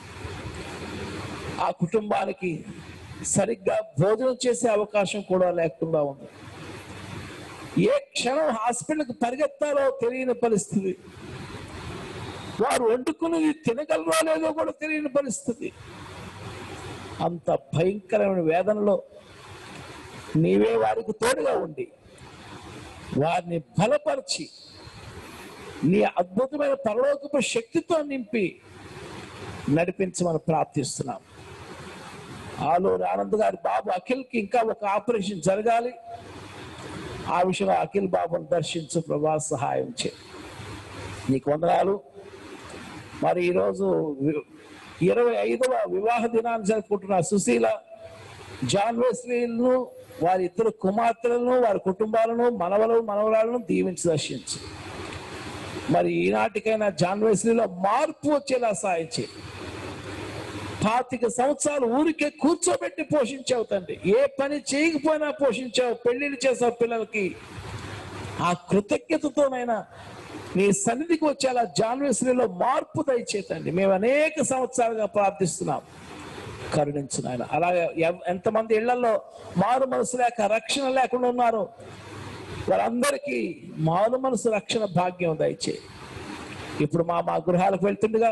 Speaker 2: ఆ కుటుంబానికి సరిగ్గా భోజనం చేసే అవకాశం కూడా లేకుండా ఉంది ఏ క్షణం హాస్పిటల్కి పరిగెత్తాలో తెలియని పరిస్థితి వారు వండుకున్నది తినగలరో లేదో కూడా తెలియని పరిస్థితి అంత భయంకరమైన వేదనలో నీవే వారికి తోడుగా ఉండి వారిని బలపరిచి నీ అద్భుతమైన పరలోకపు శక్తితో నింపి నడిపించమని ప్రార్థిస్తున్నాం ఆలూరు ఆనంద్ గారి బాబు అఖిల్కి ఇంకా ఒక ఆపరేషన్ జరగాలి ఆ విషయంలో అఖిల్ బాబును దర్శించు ప్రభా సహాయం చే నీకు వందనాలు మరి ఈరోజు వి- ఇరవై ఐదవ వివాహ దినాన్ని జరుపుకుంటున్న సుశీల జాన్ వెస్లీలను వారి ఇద్దరు కుమార్తెలను వారి కుటుంబాలను మనవలు మనవరాలను దీవించి దర్శించు మరి ఈనాటికైనా జాన్ వెస్లీలో మార్పు వచ్చేలా సాయం చేయి పాతిక సంవత్సరాలు ఊరికే కూర్చోబెట్టి పోషించావు తండ్రి ఏ పని చేయకపోయినా పోషించావు పెళ్లిళ్ళు చేసావు పిల్లలకి ఆ కృతజ్ఞతతోనైనా నీ సన్నిధికి వచ్చేలా జాన్వేశ్వరిలో మార్పు దయచేతండి మేము అనేక సంవత్సరాలుగా ప్రార్థిస్తున్నాం కరుణించు నాయన అలాగే ఎవ- ఎంతమంది ఇళ్లలో మారు మనసు లేక రక్షణ లేకుండా ఉన్నారో వారందరికీ మారు మనసు రక్షణ భాగ్యం దయచే ఇప్పుడు మా మా గృహాలకు వెళ్తుండగా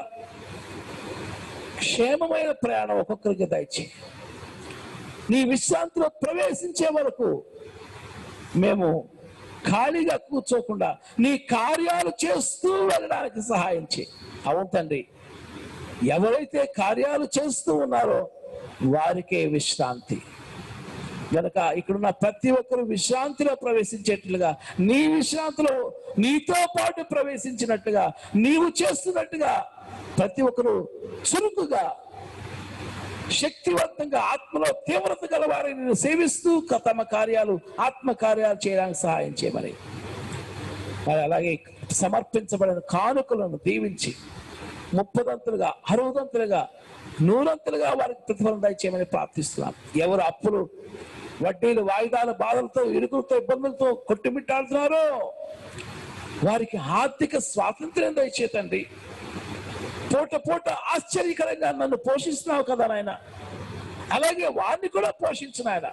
Speaker 2: క్షేమమైన ప్రయాణం ఒక్కొక్కరికి దయచే నీ విశ్రాంతిలో ప్రవేశించే వరకు మేము ఖాళీగా కూర్చోకుండా నీ కార్యాలు చేస్తూ వెళ్ళడానికి సహాయం చేయి అవును తండ్రి ఎవరైతే కార్యాలు చేస్తూ ఉన్నారో వారికే విశ్రాంతి గనక ఇక్కడున్న ప్రతి ఒక్కరు విశ్రాంతిలో ప్రవేశించేట్లుగా నీ విశ్రాంతిలో నీతో పాటు ప్రవేశించినట్టుగా నీవు చేస్తున్నట్టుగా ప్రతి ఒక్కరు చురుకుగా శక్తివంతంగా ఆత్మలో తీవ్రత గలవారిని నిన్ను సేవిస్తూ క- తమ కార్యాలు ఆత్మ కార్యాలు చేయడానికి సహాయం చేయమని మరి అలాగే సమర్పించబడిన కానుకలను దీవించి ముప్పదంతులుగా అరవదంతులుగా నూరంతులుగా వారికి ప్రతిఫలం దయచేయమని ప్రార్థిస్తున్నాం ఎవరు అప్పులు వడ్డీలు వాయిదాల బాధలతో ఇరుకులతో ఇబ్బందులతో కొట్టుమిట్టాడుతున్నారో వారికి ఆర్థిక స్వాతంత్ర్యం దయచేతండి పూట పూట ఆశ్చర్యకరంగా నన్ను పోషిస్తున్నావు కదా నాయన అలాగే వారిని కూడా పోషించిన ఆయన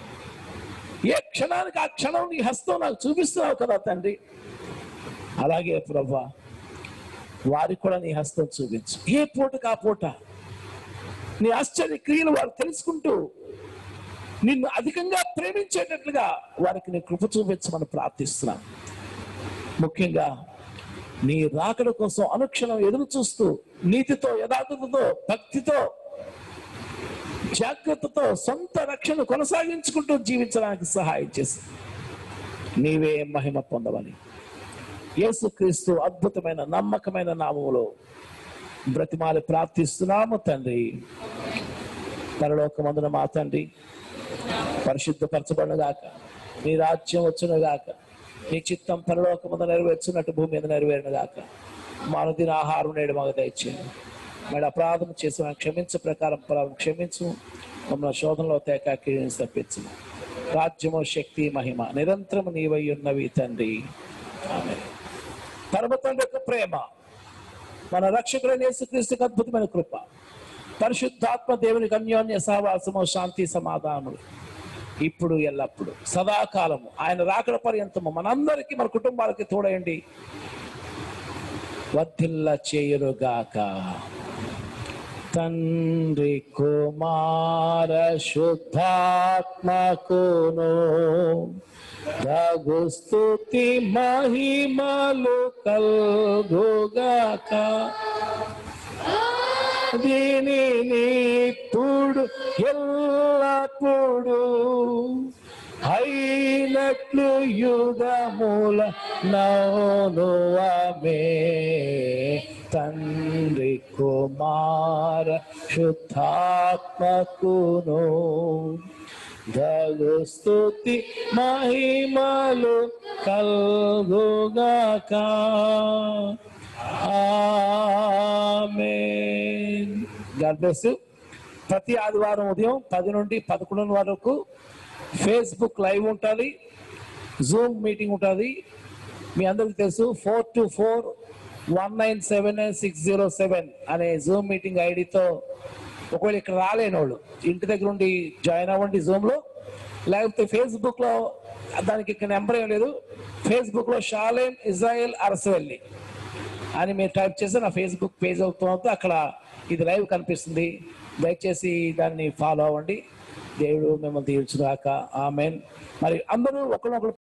Speaker 2: ఏ క్షణానికి ఆ క్షణం నీ హస్తం నాకు చూపిస్తున్నావు కదా తండ్రి అలాగే ప్రభా వారికి కూడా నీ హస్తం చూపించు ఏ పూటకు ఆ పూట నీ ఆశ్చర్య క్రియలు వారు తెలుసుకుంటూ నిన్ను అధికంగా ప్రేమించేటట్లుగా వారికి నీ కృప చూపించమని ప్రార్థిస్తున్నాను ముఖ్యంగా నీ రాకడ కోసం అనుక్షణం ఎదురు చూస్తూ నీతితో యథార్థతతో భక్తితో జాగ్రత్తతో సొంత రక్షణ కొనసాగించుకుంటూ జీవించడానికి సహాయం చేసి నీవే మహిమ పొందవని యేసుక్రీస్తు అద్భుతమైన నమ్మకమైన నామములో బ్రతిమాలి ప్రార్థిస్తున్నాము తండ్రి పరలోకమందున మా తండ్రి పరిశుద్ధపరచబడుగాక నీ రాజ్యం వచ్చునుగాక నీ చిత్తం పరలోకమంద నెరవేర్చున్నట్టు భూమి మీద నెరవేరునుగాక మానదిన ఆహారం నేడు మాకు దయచేయండి మరి అపరాధం చేసిన క్షమించు ప్రకారం అపరాధం క్షమించు మమ్మల్ని శోధనలో తేక కీழிంచి తప్పించు రాజ్యము శక్తి మహిమ నిరంతరం నీవై ఉన్నవి తండ్రి ఆమె పరమతండ్రి యొక్క ప్రేమ మన రక్షకుడైన యేసుక్రీస్తుకి అద్భుతమైన కృప పరిశుద్ధాత్మ దేవునికి అన్యోన్య సహవాసము శాంతి సమాధానములు ఇప్పుడు ఎల్లప్పుడు సదాకాలము ఆయన రాకడ పర్యంతము మనందరికీ మన కుటుంబాలకి తోడయండి వర్ధిల్ల చేయురుగాక తండ్రి కుమార శుద్ధాత్మకును రఘు స్తుతి మహిమలు కల్గుగాక దీనిని ఇప్పుడు ఎల్లప్పుడు అయినట్లు యుగముల నౌను ఆమె తండ్రి కుమార శుద్ధాత్మకును దగు స్తుతి మహిమలు కల్గుగాక ఆమేన్ గాడ్ బ్లెస్ యు ప్రతి ఆదివారం ఉదయం పది నుండి పదకొండు వరకు ఫేస్బుక్ లైవ్ ఉంటుంది జూమ్ మీటింగ్ ఉంటుంది మీ అందరికి తెలుసు four two four one nine seven nine six zero seven అనే జూమ్ మీటింగ్ ఐడితో ఒకవేళ ఇక్కడ రాలేని వాళ్ళు ఇంటి దగ్గర ఉండి జాయిన్ అవ్వండి జూమ్లో లేకపోతే ఫేస్బుక్లో దానికి ఇక్కడ నెంబర్ ఏం లేదు ఫేస్బుక్లో షాలేం ఇజ్రాయెల్ అరసవెల్లి అని మీరు టైప్ చేస్తే నా ఫేస్బుక్ పేజ్ అవుతుంది అక్కడ ఇది లైవ్ కనిపిస్తుంది దయచేసి దాన్ని ఫాలో అవ్వండి దేవుడు మిమ్మల్ని దీవించుగాక ఆమెన్ మరి అందరూ ఒకరినొకరు